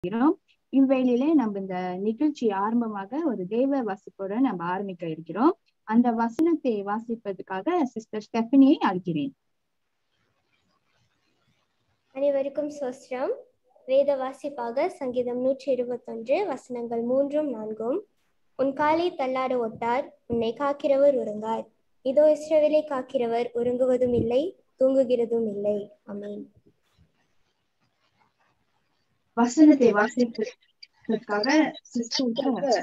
இருக்கிறோம் இவ்வேளையிலே நம்ம இந்த நிகழ்ச்சி ஆரம்பமாக ஒரு தேவ வாசிப்போட நம்ம ஆரம்பிக்க இருக்கிறோம் அந்த வசனத்தை வாசிப்பதற்காக சிஸ்டர் ஸ்டெஃபனியை அழைக்கிறேன் அனைவருக்கும் சோஸ்திரம் வேத வாசிப்பாக சங்கீதம் நூற்றி இருபத்தொன்று வசனங்கள் மூன்றும் நான்கும் உன் காலை தள்ளாட ஒட்டார் உன்னை காக்கிறவர் உறங்கார் இதோ இஸ்ரவேலை காக்கிறவர் உறங்குவதும் இல்லை தூங்குகிறதும் இல்லை அமீன் வசனத்தை வாசிப்பதற்காக சிஸ்டருக்கு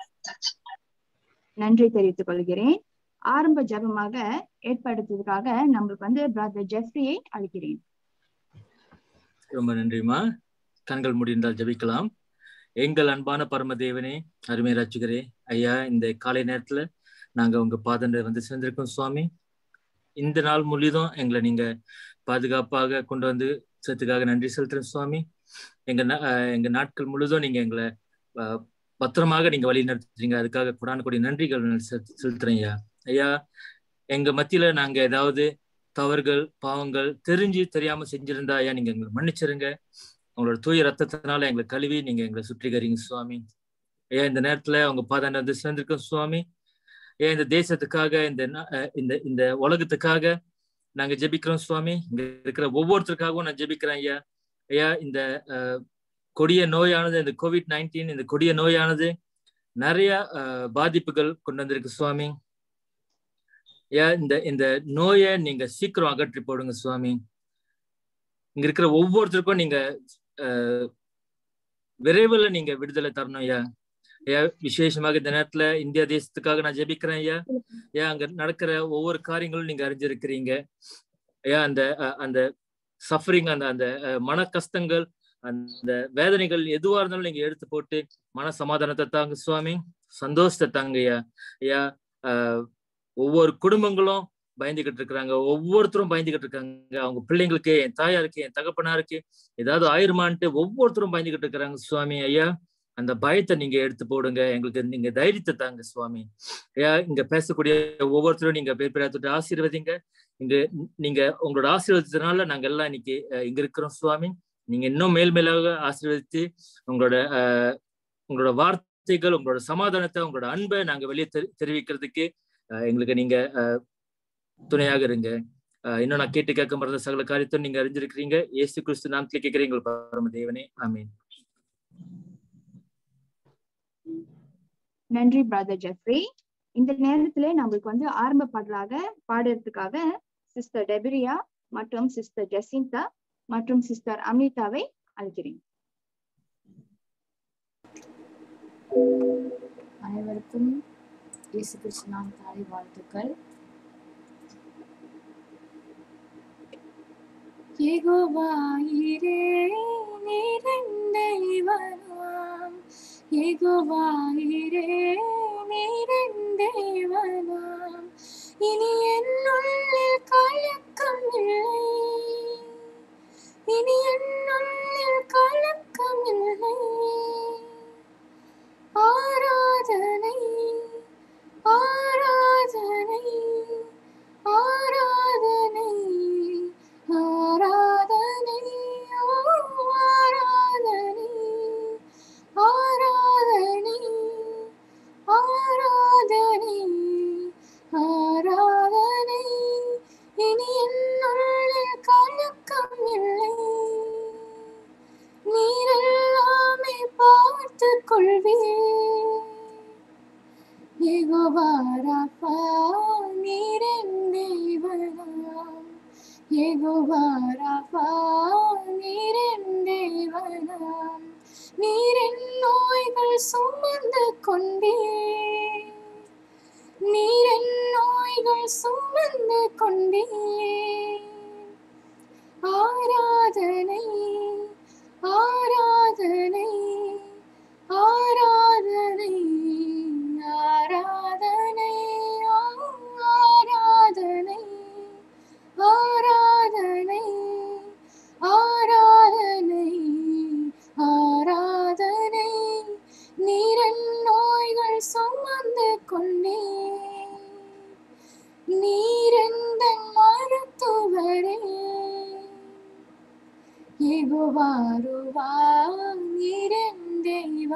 நன்றி தெரிவித்துக் கொள்கிறேன் ஆரம்ப ஜபமாக ஏற்படுத்துவதற்காக நம்மளுக்கு வந்து பிரதர் ஜெஃப்ரியை அழைக்கிறேன் ரொம்ப நன்றிமா கண்கள் முடிந்தால் ஜபிக்கலாம் எங்கள் அன்பான பரமதேவனே அருமை ரட்சிகரே ஐயா இந்த காலை நேரத்துல நாங்க உங்க பாதண்ட வந்து சேர்ந்திருக்கோம் சுவாமி இந்த நாள் முழுதும் எங்களை நீங்க பாதுகாப்பாக கொண்டு வந்து சேர்த்துக்காக நன்றி செலுத்துறேன் சுவாமி எங்க எங்க நாட்கள் முழுதும் நீங்க எங்களை பத்திரமாக நீங்க வழி நடத்துறீங்க அதுக்காக குடான கூடிய நன்றிகள் செலுத்துறேன் ஐயா ஐயா எங்க மத்தியில நாங்க ஏதாவது தவறுகள் பாவங்கள் தெரிஞ்சு தெரியாம செஞ்சிருந்தா ஐயா நீங்க எங்களை மன்னிச்சிருங்க உங்களோட தூய ரத்தத்தினால எங்களை கழுவி நீங்க எங்களை சுற்றிக்கிறீங்க சுவாமி ஐயா இந்த நேரத்துல அவங்க பாதாண்ட வந்து சேர்ந்திருக்கோம் சுவாமி ஏன் இந்த தேசத்துக்காக இந்த இந்த இந்த உலகத்துக்காக நாங்க ஜெபிக்கிறோம் சுவாமி இங்க இருக்கிற ஒவ்வொருத்தருக்காகவும் நான் ஜெபிக்கிறேன் ஐயா ஐயா இந்த கொடிய நோயானது இந்த கோவிட் நைன்டீன் இந்த கொடிய நோயானது நிறைய பாதிப்புகள் கொண்டு வந்திருக்கு சுவாமி ஐயா இந்த இந்த நோயை நீங்க சீக்கிரம் அகற்றி போடுங்க சுவாமி இங்க இருக்கிற ஒவ்வொருத்தருக்கும் நீங்க விரைவில் நீங்க விடுதலை தரணும் ஐயா ஐயா விசேஷமாக இந்த நேரத்துல இந்தியா தேசத்துக்காக நான் ஜெபிக்கிறேன் ஐயா ஐயா அங்க நடக்கிற ஒவ்வொரு காரியங்களும் நீங்க அறிஞ்சிருக்கிறீங்க ஐயா அந்த அந்த சஃபரிங் அந்த அந்த மன கஷ்டங்கள் அந்த வேதனைகள் எதுவா இருந்தாலும் நீங்க எடுத்து போட்டு மன சமாதானத்தை தாங்க சுவாமி சந்தோஷத்தை தாங்க ஐயா ஐயா ஒவ்வொரு குடும்பங்களும் பயந்துகிட்டு இருக்கிறாங்க ஒவ்வொருத்தரும் பயந்துகிட்டு இருக்காங்க அவங்க பிள்ளைங்களுக்கு என் தாயாருக்கு என் தகப்பனாருக்கு ஏதாவது ஆயிருமான்ட்டு ஒவ்வொருத்தரும் பயந்துகிட்டு இருக்கிறாங்க சுவாமி ஐயா அந்த பயத்தை நீங்க எடுத்து போடுங்க எங்களுக்கு நீங்க தைரியத்தை தாங்க சுவாமி ஐயா இங்க பேசக்கூடிய ஒவ்வொருத்தரும் நீங்க பேர் பேராத்துட்டு ஆசீர்வதிங்க இங்க நீங்க உங்களோட ஆசீர்வாதத்தினால நாங்க எல்லாம் இன்னைக்கு இங்க இருக்கிறோம் சுவாமி நீங்க இன்னும் மேல் மேலாக ஆசீர்வதித்து உங்களோட உங்களோட வார்த்தைகள் உங்களோட சமாதானத்தை உங்களோட அன்பை நாங்க வெளியே தெரிவிக்கிறதுக்கு எங்களுக்கு நீங்க துணையாக இருங்க இன்னும் நான் கேட்டு கேட்க மறந்த சகல காரியத்தை நீங்க அறிஞ்சிருக்கிறீங்க ஏசு கிறிஸ்து நாமத்துல கேட்கிறீங்க பரம தேவனே ஆமீன் நன்றி பிரதர் ஜெஃப்ரி இந்த நேரத்துல நம்மளுக்கு வந்து ஆரம்ப பாடலாக பாடுறதுக்காக சிஸ்டர் டெபிரியா மற்றும் சிஸ்டர் ஜெசிந்தா மற்றும் சிஸ்டர் அமிதாவை அழைக்கிறேன் அனைவருக்கும் இயேசு கிருஷ்ணாம் தாய் வாழ்த்துக்கள் யெகோவாயிரே நீரண்டேவனாம் யெகோவாயிரே நீரண்டேவனாம் இனி என்னுள்ளில் கலக்கம் இல்லை இனி என்னுள்ளில் கலக்கம் இல்லை ஆராதனை ஆராதனை ஆராதனை ஆராதனை ஆராதனை ஆராதனை ஆராதனை ஆராதனை இனி என்னுள்ளில் கலக்கம் இல்லை நீரெல்லாமே பார்த்து கொள்வீர் யெகோவாராப்பா நீரென் தேவனாம் யெகோவாராப்பா நீரென் தேவனாம் நீரென் நோய்கள் சுமந்து கொண்டே நீரென் நோய்கள் சுமந்து கொண்டே ஆராதனை ஆராதனை ஆராதனை ஆராதனை ஆராதனை ஆராதனை ஆராதனை ஆராதனை நீரன் நோய்கள் சுமந்து கொண்டே நீரெந்தன் மருத்துவரே யெகோவாருவா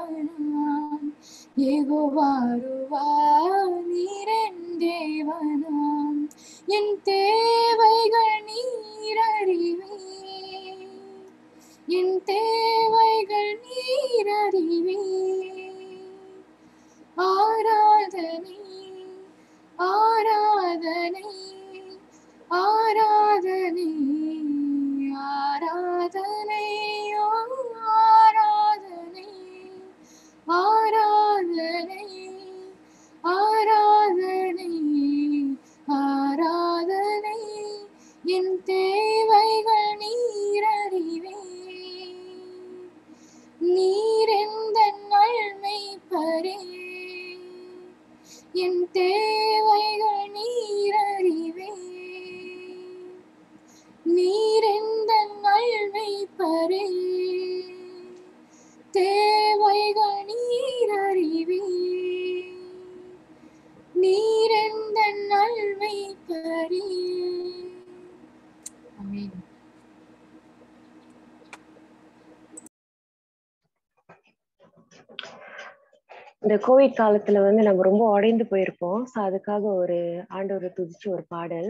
தேவனாம் யெகோவாருவா நீரன் தேவனாம் என் தேவைகள் நீரறிவே என் தேவைகள் நீரறிவே ஆராதனை ஆராதனை ஆராதனை ஆராதனை ஓ ஆராதனை ஆராதனை ஆராதனை ஆராதனை என் தேவைகள் நீரறிவே நீரெந்த நன்மை பரே என் தேவைகள் நீரறிவே நீரெந்த நன்மை பரே தேவைகள் நீரறிவே நீரெந்த நன்மை பரே ஆமென் இந்த கோவிட் காலத்துல வந்து நம்ம ரொம்ப உடைந்து போயிருப்போம் ஸோ அதுக்காக ஒரு ஆண்டவரை துதிச்சு ஒரு பாடல்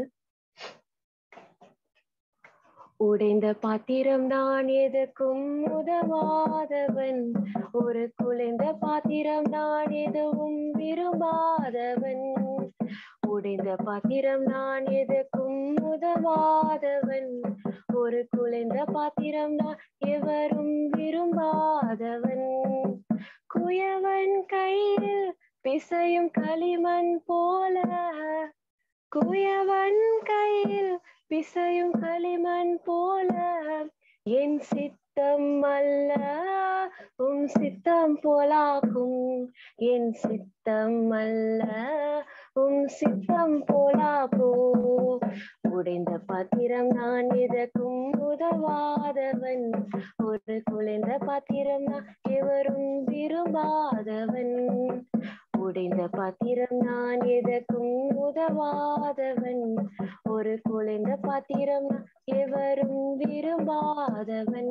உடைந்த பாத்திரம் நான் எதுக்கும் உதவாதவன் ஒரு குலைந்த பாத்திரம் நான் எதுவும் விரும்பாதவன் உடைந்த பாத்திரம் நான் எதுக்கும் உதவாதவன் ஒரு குலைந்த பாத்திரம் நான் எவரும் விரும்பாதவன் குயவன் கையில் பிசையும் களிமண் போல குயவன் கையில் பிசையும் களிமண் போல என் சித்தம் அல்ல உம் சித்தம் போலாக்கும் என் சித்தம் அல்ல உம் சித்தம் போலாக்கோ உடைந்த பாத்திரம் நான் எதற்கும் உதவாதவன் ஒரு குலைந்த பாத்திரம் நான் எவரும் விரும்பாதவன் உடைந்த பாத்திரம் நான் எதற்கும் உதவாதவன் ஒரு குலைந்த பாத்திரம் நான் எவரும் விரும்பாதவன்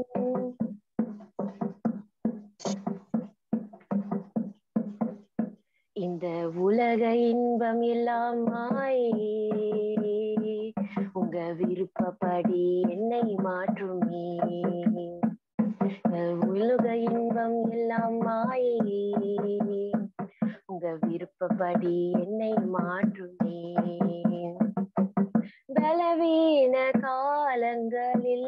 இந்த உலக இன்பம் எல்லாம் மாயே உங்க விருப்பப்படி என்னை மாற்றுமே இந்த உலக இன்பம் எல்லாம் மாயே உங்க விருப்பப்படி என்னை மாற்றுமே பலவீன காலங்களில்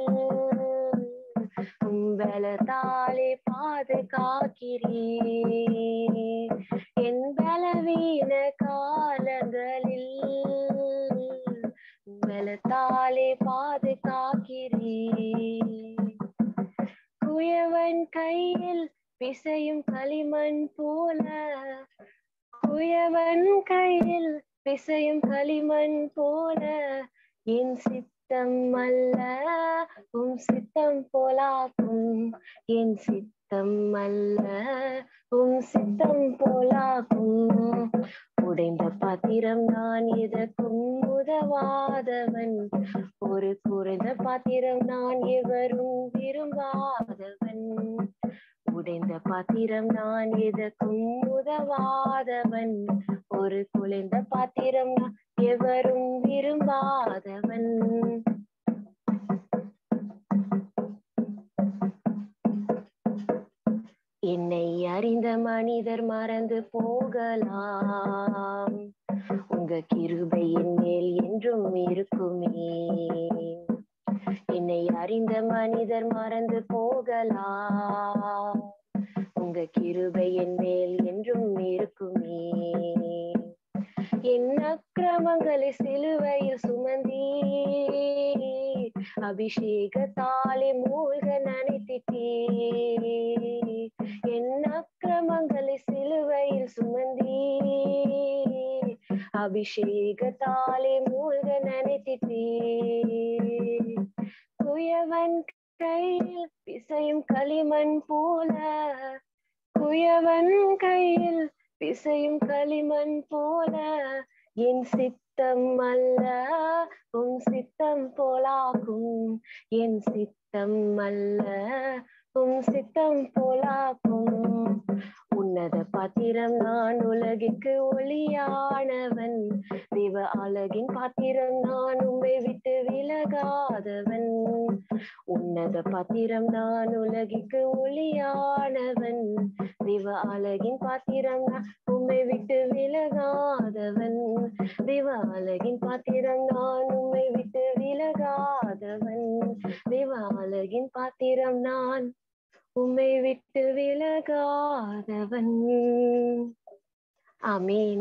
உம் பலத்தாலே பாதுகாக்கிறீ என் பலவீன காலங்களில் உம் பலத்தாலே பாதுகாக்கிறீ குயவன் கையில் பிசையும் களிமண் போல குயவன் கையில் பிசையும் களிமண் போல என் சித்தம் அல்ல உம் சித்தம் போலாக்கும் என் சித்தம் அல்ல உம் சித்தம் போலாக்கும் உடைந்த பாத்திரம் நான் எதற்கும் உதவாதவன் ஒரு குறைந்த பாத்திரம் நான் எவரும் விரும்பாதவன் உடைந்த பாத்திரம் நான் எதற்கும் உதவாதவன் ஒரு குலைந்த பாத்திரம் நான் எவரும் விரும்பாதவன் என்னை அறிந்த மனிதர் மறந்து போகலாம் உங்க கிருபை என் மேல் என்றும் இருக்குமே என்னை அறிந்த மனிதர் மறந்து போகலாம் உங்க கிருபை என் மேல் என்றும் இருக்குமே என் அக்கிரமங்களை சிலுவையில் சுமந்தீ அபிஷேகத்தாலே மூழ்க நனைத்திட்டே என் அக்கிரமங்களை சிலுவையில் சுமந்தீ அபிஷேகத்தாலே மூழ்க நனைத்திட்டே குயவன் கையில் பிசையும் களிமண் போல குயவன் கையில் பிசையும் களிமண் போல என் சித்தம் அல்ல உன் சித்தம் போலாக்கும் என் சித்தம் அல்ல உன் சித்தம் போலாக்கும் உன்னத பாத்திரம் நான் உலகிற்கு ஒளியானவன் தேவ அழகின் பாத்திரம் நான் உம்மை விட்டு விலகாதவன் உன்னத பாத்திரம் நான் உலகிற்கு ஒளியானவன் தேவ அழகின் பாத்திரம் நான் உம்மை விட்டு விலகாதவன் தேவ அழகின் பாத்திரம் நான் உம்மை விட்டு விலகாதவன் தேவ அழகின் பாத்திரம் நான் உம்மை விட்டு விலகாதவன் ஆமீன்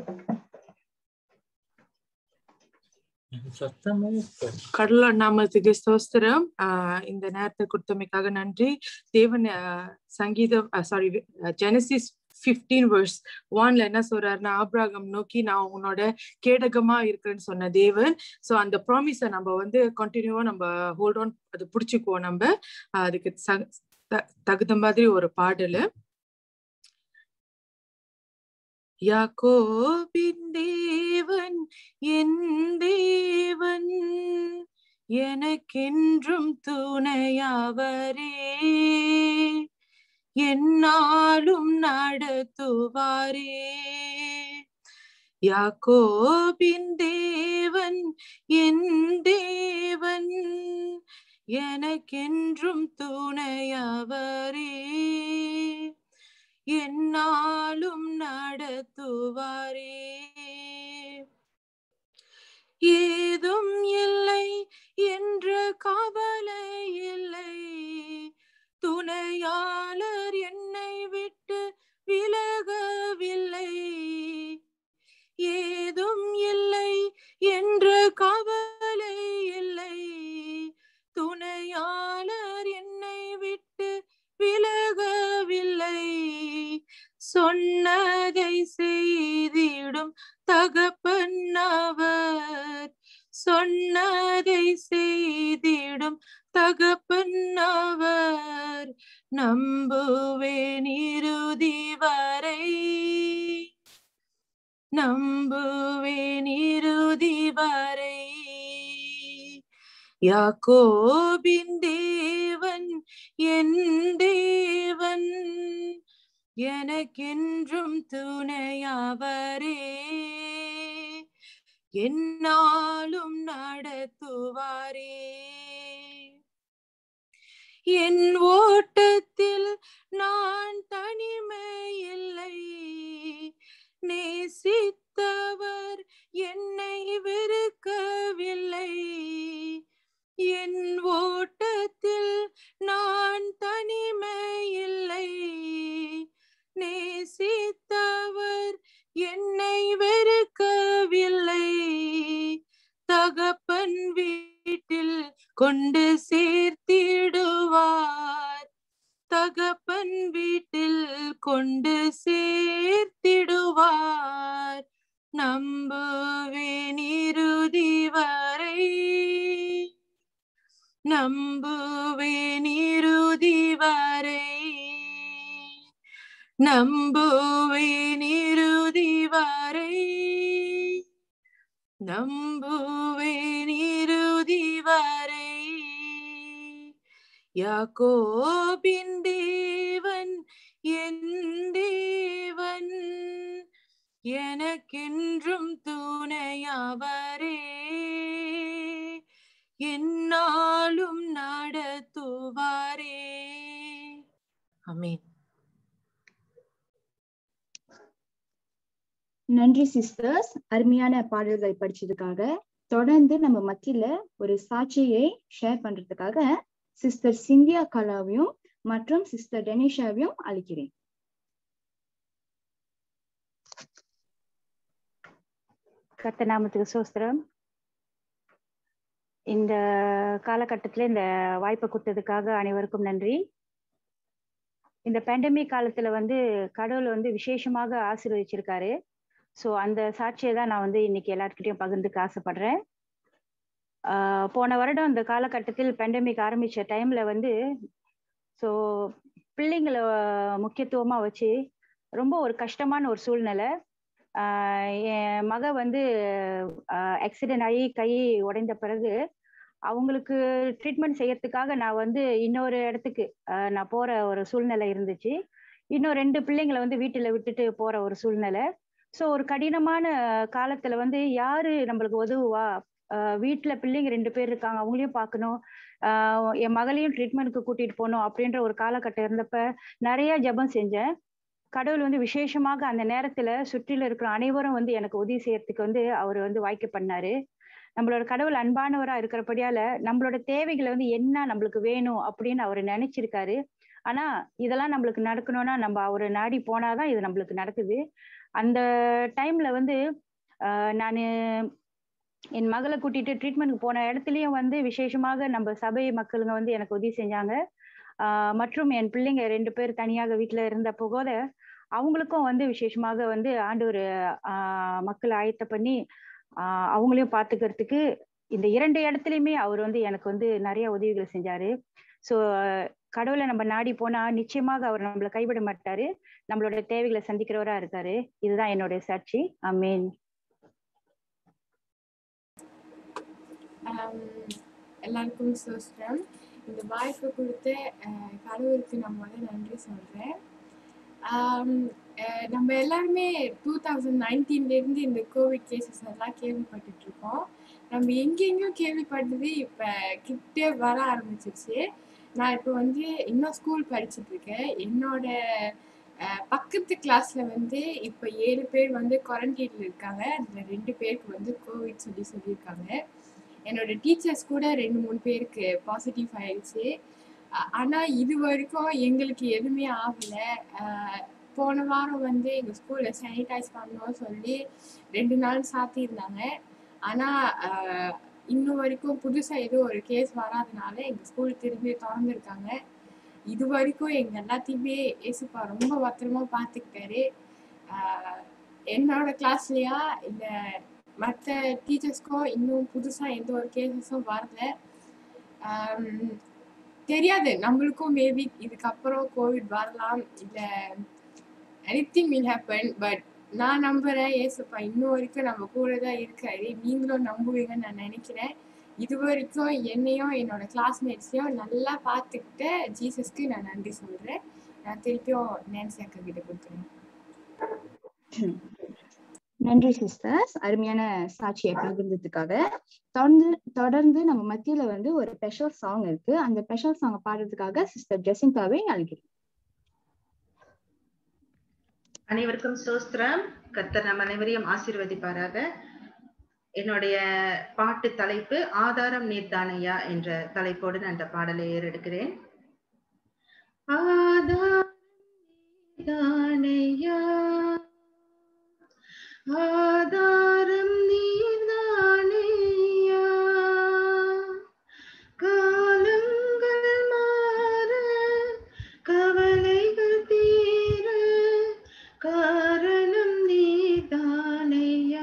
சத்தமே கடவுளோட நாமத்துக்கு ஸ்தோத்திரம் ஆஹ் இந்த நேரத்தை கொடுத்தமைக்காக நன்றி தேவன் ஆஹ் சங்கீதம் சாரி ஜெனசிஸ் 15 verse ஒன்ல என்ன சொல்றாருன்னா ஆபிரகாம் நோக்கி நான் உன்னோட கேடகமா இருக்கிறேன்னு சொன்ன தேவன் சோ அந்த ப்ராமிஸ நம்ம வந்து கண்டினியூவா நம்ம ஹோல்ட் ஆன் அது புடிச்சுக்குவோம் நம்ம ஆஹ் அதுக்கு ச- த- தகுந்த மாதிரி ஒரு பாடலு யாக்கோபின் தேவன் என் தேவன் எனக்கென்றும் துணையாவரே என்னாலும் நடத்துவாரே யாக்கோபின் தேவன் என் தேவன் எனக்கென்றும் துணையாவரே என்னாலும் நடத்துவாரே ஏதும் இல்லை என்ற கவலை இல்லை துணையாளர் என்னை விட்டு விலகவில்லை ஏதும் இல்லை என்ற கவலை இல்லை துணையாளர் என்னை விட்டு விலகவில்லை சொன்னதை செய்திடும் தகப்பன் அவர் சொன்னதை செய்திடும் தகப்பன் அவர் நம்புவேன் இறுதி வரை நம்புவேன் இறுதி வரை யாக்கோபின் தேவன் என் தேவன் எனக்கென்றும் துணையாவரே என்னாலும் நடத்துவாரே என் ஓட்டத்தில் நான் தனிமை இல்லை நேசித்தவர் என்னை வெறுக்கவில்லை என் ஓட்டத்தில் நான் தனிமை இல்லை நேசித்தவர் என்னை வெறுக்கவில்லை தகப்பன் வீட்டில் கொண்டு சேர்த்திடுவார் தகப்பன் வீட்டில் கொண்டு சேர்த்திடுவார் நம்புவேன் இறுதி வரை நம்புவேன் இறுதி வரை நம்புவேன் இறுதி வரை நம்புவேன் இறுதி வரை யாக்கோபின் தேவன் என் தேவன் எனக்கென்றும் துணையாவரே என்னாலும் நடத்துவாரே அமீன் நன்றி சிஸ்டர்ஸ் அருமையான பாடல்களை படிச்சதுக்காக தொடர்ந்து நம்ம மத்தியில ஒரு சாட்சியை ஷேர் பண்றதுக்காக சிஸ்டர் சிந்தியா கலாவையும் மற்றும் சிஸ்டர் டெனிஷாவையும் அழைக்கிறேன் கர்த்த நாமத்துக்கு சோஸ்திரம் இந்த காலகட்டத்துல இந்த வாய்ப்பை கொடுத்ததுக்காக அனைவருக்கும் நன்றி இந்த பேண்டமிக் காலத்துல வந்து கடவுள் வந்து விசேஷமாக ஆசீர்வதிச்சிருக்காரு ஸோ அந்த சாட்சியை தான் நான் வந்து இன்னைக்கு எல்லாருக்கிட்டையும் பகிர்ந்துக்க ஆசைப்படுறேன் ஆஹ் போன வருடம் இந்த காலகட்டத்தில் பேண்டமிக் ஆரம்பிச்ச டைம்ல வந்து ஸோ பிள்ளைங்களை முக்கியத்துவமா வச்சு ரொம்ப ஒரு கஷ்டமான ஒரு சூழ்நிலை ஆஹ் என் மக வந்து ஆக்சிடென்ட் ஆகி கை உடைந்த பிறகு அவங்களுக்கு ட்ரீட்மெண்ட் செய்யறதுக்காக நான் வந்து இன்னொரு இடத்துக்கு ஆஹ் நான் போற ஒரு சூழ்நிலை இருந்துச்சு இன்னும் ரெண்டு பிள்ளைங்களை வந்து வீட்டுல விட்டுட்டு போற ஒரு சூழ்நிலை ஸோ ஒரு கடினமான காலத்துல வந்து யாரு நம்மளுக்கு உதவுவா ஆஹ் வீட்டுல பிள்ளைங்க ரெண்டு பேர் இருக்காங்க அவங்களையும் பார்க்கணும் ஆஹ் என் மகளையும் ட்ரீட்மெண்ட்க்கு கூட்டிட்டு போகணும் அப்படின்ற ஒரு காலகட்டம் இருந்தப்ப நிறைய ஜெபம் செஞ்சேன் கடவுள் வந்து விசேஷமாக அந்த நேரத்துல சுற்றில இருக்கிற அனைவரும் வந்து எனக்கு உதவி செய்யறதுக்கு வந்து அவர் வந்து வாய்க்க பண்ணாரு நம்மளோட கடவுள் அன்பானவரா இருக்கிறபடியால நம்மளோட தேவைகளை வந்து என்ன நம்மளுக்கு வேணும் அப்படின்னு அவர் நினைச்சிருக்காரு ஆனா இதெல்லாம் நம்மளுக்கு நடக்கணும்னா நம்ம அவரை நாடி போனாதான் இது நம்மளுக்கு நடக்குது அந்த டைம்ல வந்து ஆஹ் நானு என் மகளை கூட்டிட்டு ட்ரீட்மெண்ட்க்கு போன இடத்துலயும் வந்து விசேஷமாக நம்ம சபை மக்களுங்க வந்து எனக்கு உதவி செஞ்சாங்க ஆஹ் மற்றும் என் பிள்ளைங்க ரெண்டு பேர் தனியாக வீட்டுல இருந்த போகோத அவங்களுக்கும் வந்து விசேஷமாக வந்து ஆண்டவர் ஆஹ் மக்களை ஆயத்த பண்ணி ஆஹ் அவங்களையும் பாத்துக்கிறதுக்கு இந்த இரண்டு இடத்துலயுமே அவர் வந்து எனக்கு வந்து நிறைய உதவிகள் செஞ்சாரு ஸோ கடவுளை நம்ம நாடி போனா நிச்சயமாக அவர் நம்மளை கைவிட மாட்டாரு நம்மளோட தேவைகளை சந்திக்கிறவரா இருக்காரு இதுதான் என்னுடைய சாட்சி அமீன் ஆம், எல்லாருக்கும் சோஸ்டம் இந்த வாய்ப்பு கொடுத்த அஹ், கடவுளுக்கு நான் முதல்ல நன்றி சொல்கிறேன் நம்ம எல்லாருமே டூ தௌசண்ட் நைன்டீன்லேருந்து இந்த கோவிட் கேசஸ் எல்லாம் கேள்விப்பட்டுட்டு இருக்கோம் நம்ம எங்கெங்கேயோ கேள்விப்பட்டது இப்போ கிட்டே வர ஆரம்பிச்சிருச்சு நான் இப்போ வந்து இன்னும் ஸ்கூல் படிச்சுட்டு இருக்கேன் என்னோட அஹ், பக்கத்து கிளாஸ்ல வந்து இப்போ ஏழு பேர் வந்து குவாரண்டைன்ல இருக்காங்க அதுல ரெண்டு பேருக்கு வந்து கோவிட் சொல்லி சொல்லியிருக்காங்க என்னோட டீச்சர்ஸ் கூட ரெண்டு மூணு பேருக்கு பாசிட்டிவ் ஆயிடுச்சு அ- ஆனா இது வரைக்கும் எங்களுக்கு எதுவுமே ஆகல அஹ் போன வாரம் வந்து எங்க ஸ்கூல்ல சானிடைஸ் பண்ணணும்னு சொல்லி ரெண்டு நாள் சாத்தியிருந்தாங்க ஆனா அஹ், இன்னும் வரைக்கும் புதுசா ஏதோ ஒரு கேஸ் வராதனால எங்க ஸ்கூல் திரும்பி திறந்துருக்காங்க இது வரைக்கும் எங்க எல்லாத்தையுமே ஏசுப்பா ரொம்ப பத்திரமா பார்த்துக்கிட்டாரு ஆஹ் என்னோட கிளாஸ்லயா இல்ல மற்ற டீச்சர்ஸ்க்கும் இன்னும் புதுசா எந்த ஒரு கேசஸும் வரல ஆம், தெரியாது நம்மளுக்கும் மேபி இதுக்கப்புறம் கோவிட் வரலாம் இல்ல எனிதிங் will happen பட் நான் நம்புறேன் ஏசுப்பா இன்னும் வரைக்கும் நம்ம கூட தான் இருக்காரு நீங்களும் நம்புவீங்கன்னு நான் நினைக்கிறேன் இது வரைக்கும் என்னையும் என்னோட கிளாஸ்மேட்ஸையும் நல்லா பார்த்துக்கிட்ட ஜீசஸ்க்கு நான் நன்றி சொல்றேன் நான் திருப்பியும் நான்சி அக்கா கிட்ட கொடுக்குறேன் நன்றி சிஸ்டர்ஸ் அருமையான சாட்சியை பகிர்ந்ததுக்காக தொடர்ந்து தொடர்ந்து நம்ம மத்தியில வந்து ஒரு ஸ்பெஷல் சாங் இருக்கு அந்த ஸ்பெஷல் சாங் பாடுறதுக்காக சிஸ்டர் ஜெசிந்தாவை அழைக்கிறேன் அனைவருக்கும் சோஸ்திரம் கர்த்தர் நம் அனைவரையும் ஆசீர்வதிப்பாராக என்னுடைய பாட்டு தலைப்பு ஆதாரம் நீர்தானையா என்ற தலைப்போடு நான் இந்த பாடலை ஏறெடுக்கிறேன் ஆதாரம் நீர்தானையா ஆதாரம் நீர்தானையா காலங்கள் மாற கவலைகள் தீர காரணம் நீதானையா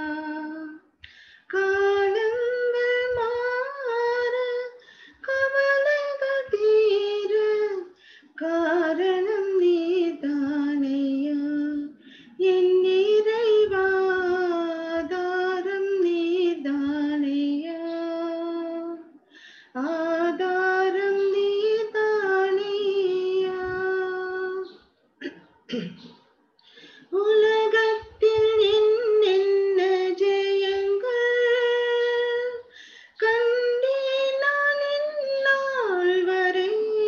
காலங்கள் மாற கவலைகள் தீர காரணம் நீதானையா என் இறைவாதாரம் நீதானையா ஆதாரம் நீதானையா உலகத்தில் என்னென்ன ஜெயங்கள் கண்டேன் நான் இந்நாள் வரை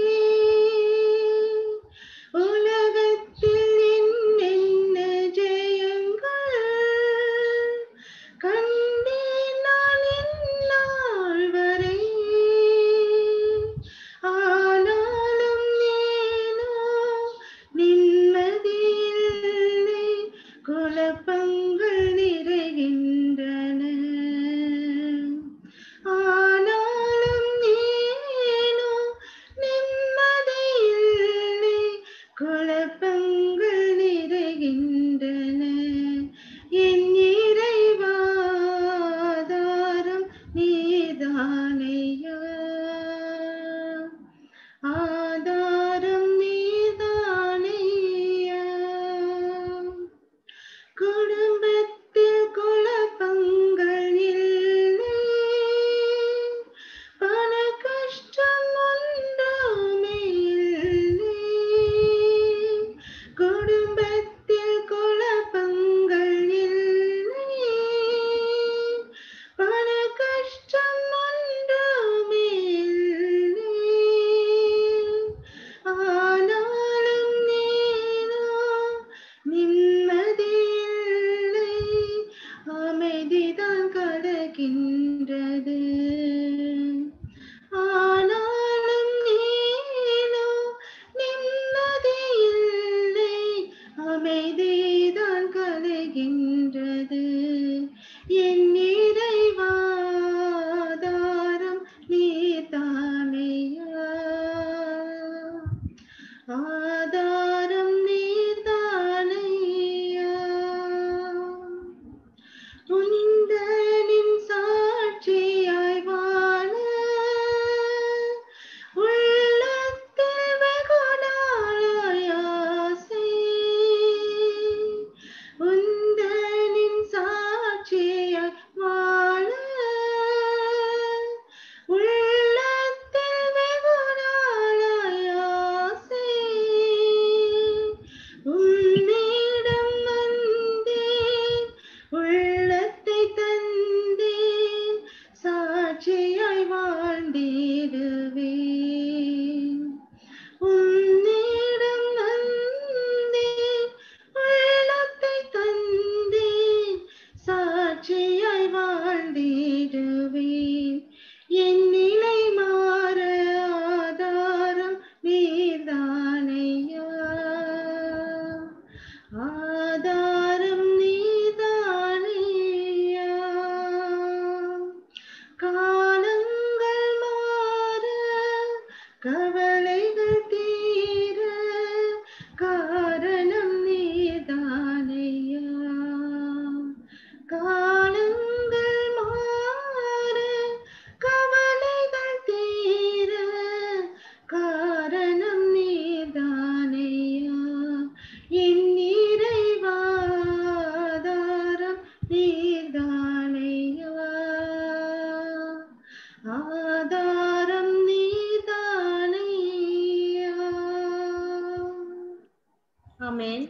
உலகத்தில் என்னென்ன ஜெயங்கள் கண்டேன் நான் இந்நாள் வரை ஆனாலும் ஏனோ நிம்மதியில்லை குழப்பங்கள் நிறைகின்றன ஆனாலும் ஏனோ நிம்மதியில்லை குழப்பங்கள் நிறைகின்றன என் இறைவாதாரம் நீதானையா ஆதாரம் நீதானையா குடும்பத்தில் குழப்பங்கள் இல்லை பண கஷ்டம் ஒன்றாமே இல்லை குடும்பத்தில் குழப்பங்கள் இல்லை பண கஷ்டம் ஒன்றுமே இல்லை ஆனாலும் நீனோ நிம்மதி இல்லை அமைதிதான் கலக்கின்றது ஆனாலும் நீனோ நிம்மதி இல்லை அமைதிதான் கலகின்றது என் நிறைவாதாரம் நீதானையா ஆதாரம் நீதானையா உந்தனின் சாட்சியாய் வாழ உள்ளத்தில் வெகுநாளாய் ஆசை. உந்தனின் சாட்சியாய் வாழ உள்ளத்தில் வெகுநாளாய் ஆசை. உன்னிடம் வந்தேன் உள்ளத்தை தந்தேன் சாட்சியாய் வாழ்ந்திடுவேன் உன்னிடம் வந்தேன் உள்ளத்தை தந்தேன் சாட்சியாய் வாழ்ந்திடுவேன் என் நிலை மாற ஆதாரம் நீர்தானையா ஆதாரம் நீதானையா காலங்கள் மாற கவலைகள் தீர காரணம் நீதானையா காலங்கள் மாற கவலைகள் தீர காரணம் நீதானையா என் நிறைவாதாரம் நீதானையா ஆதாரம் நீதானையா ஆமென்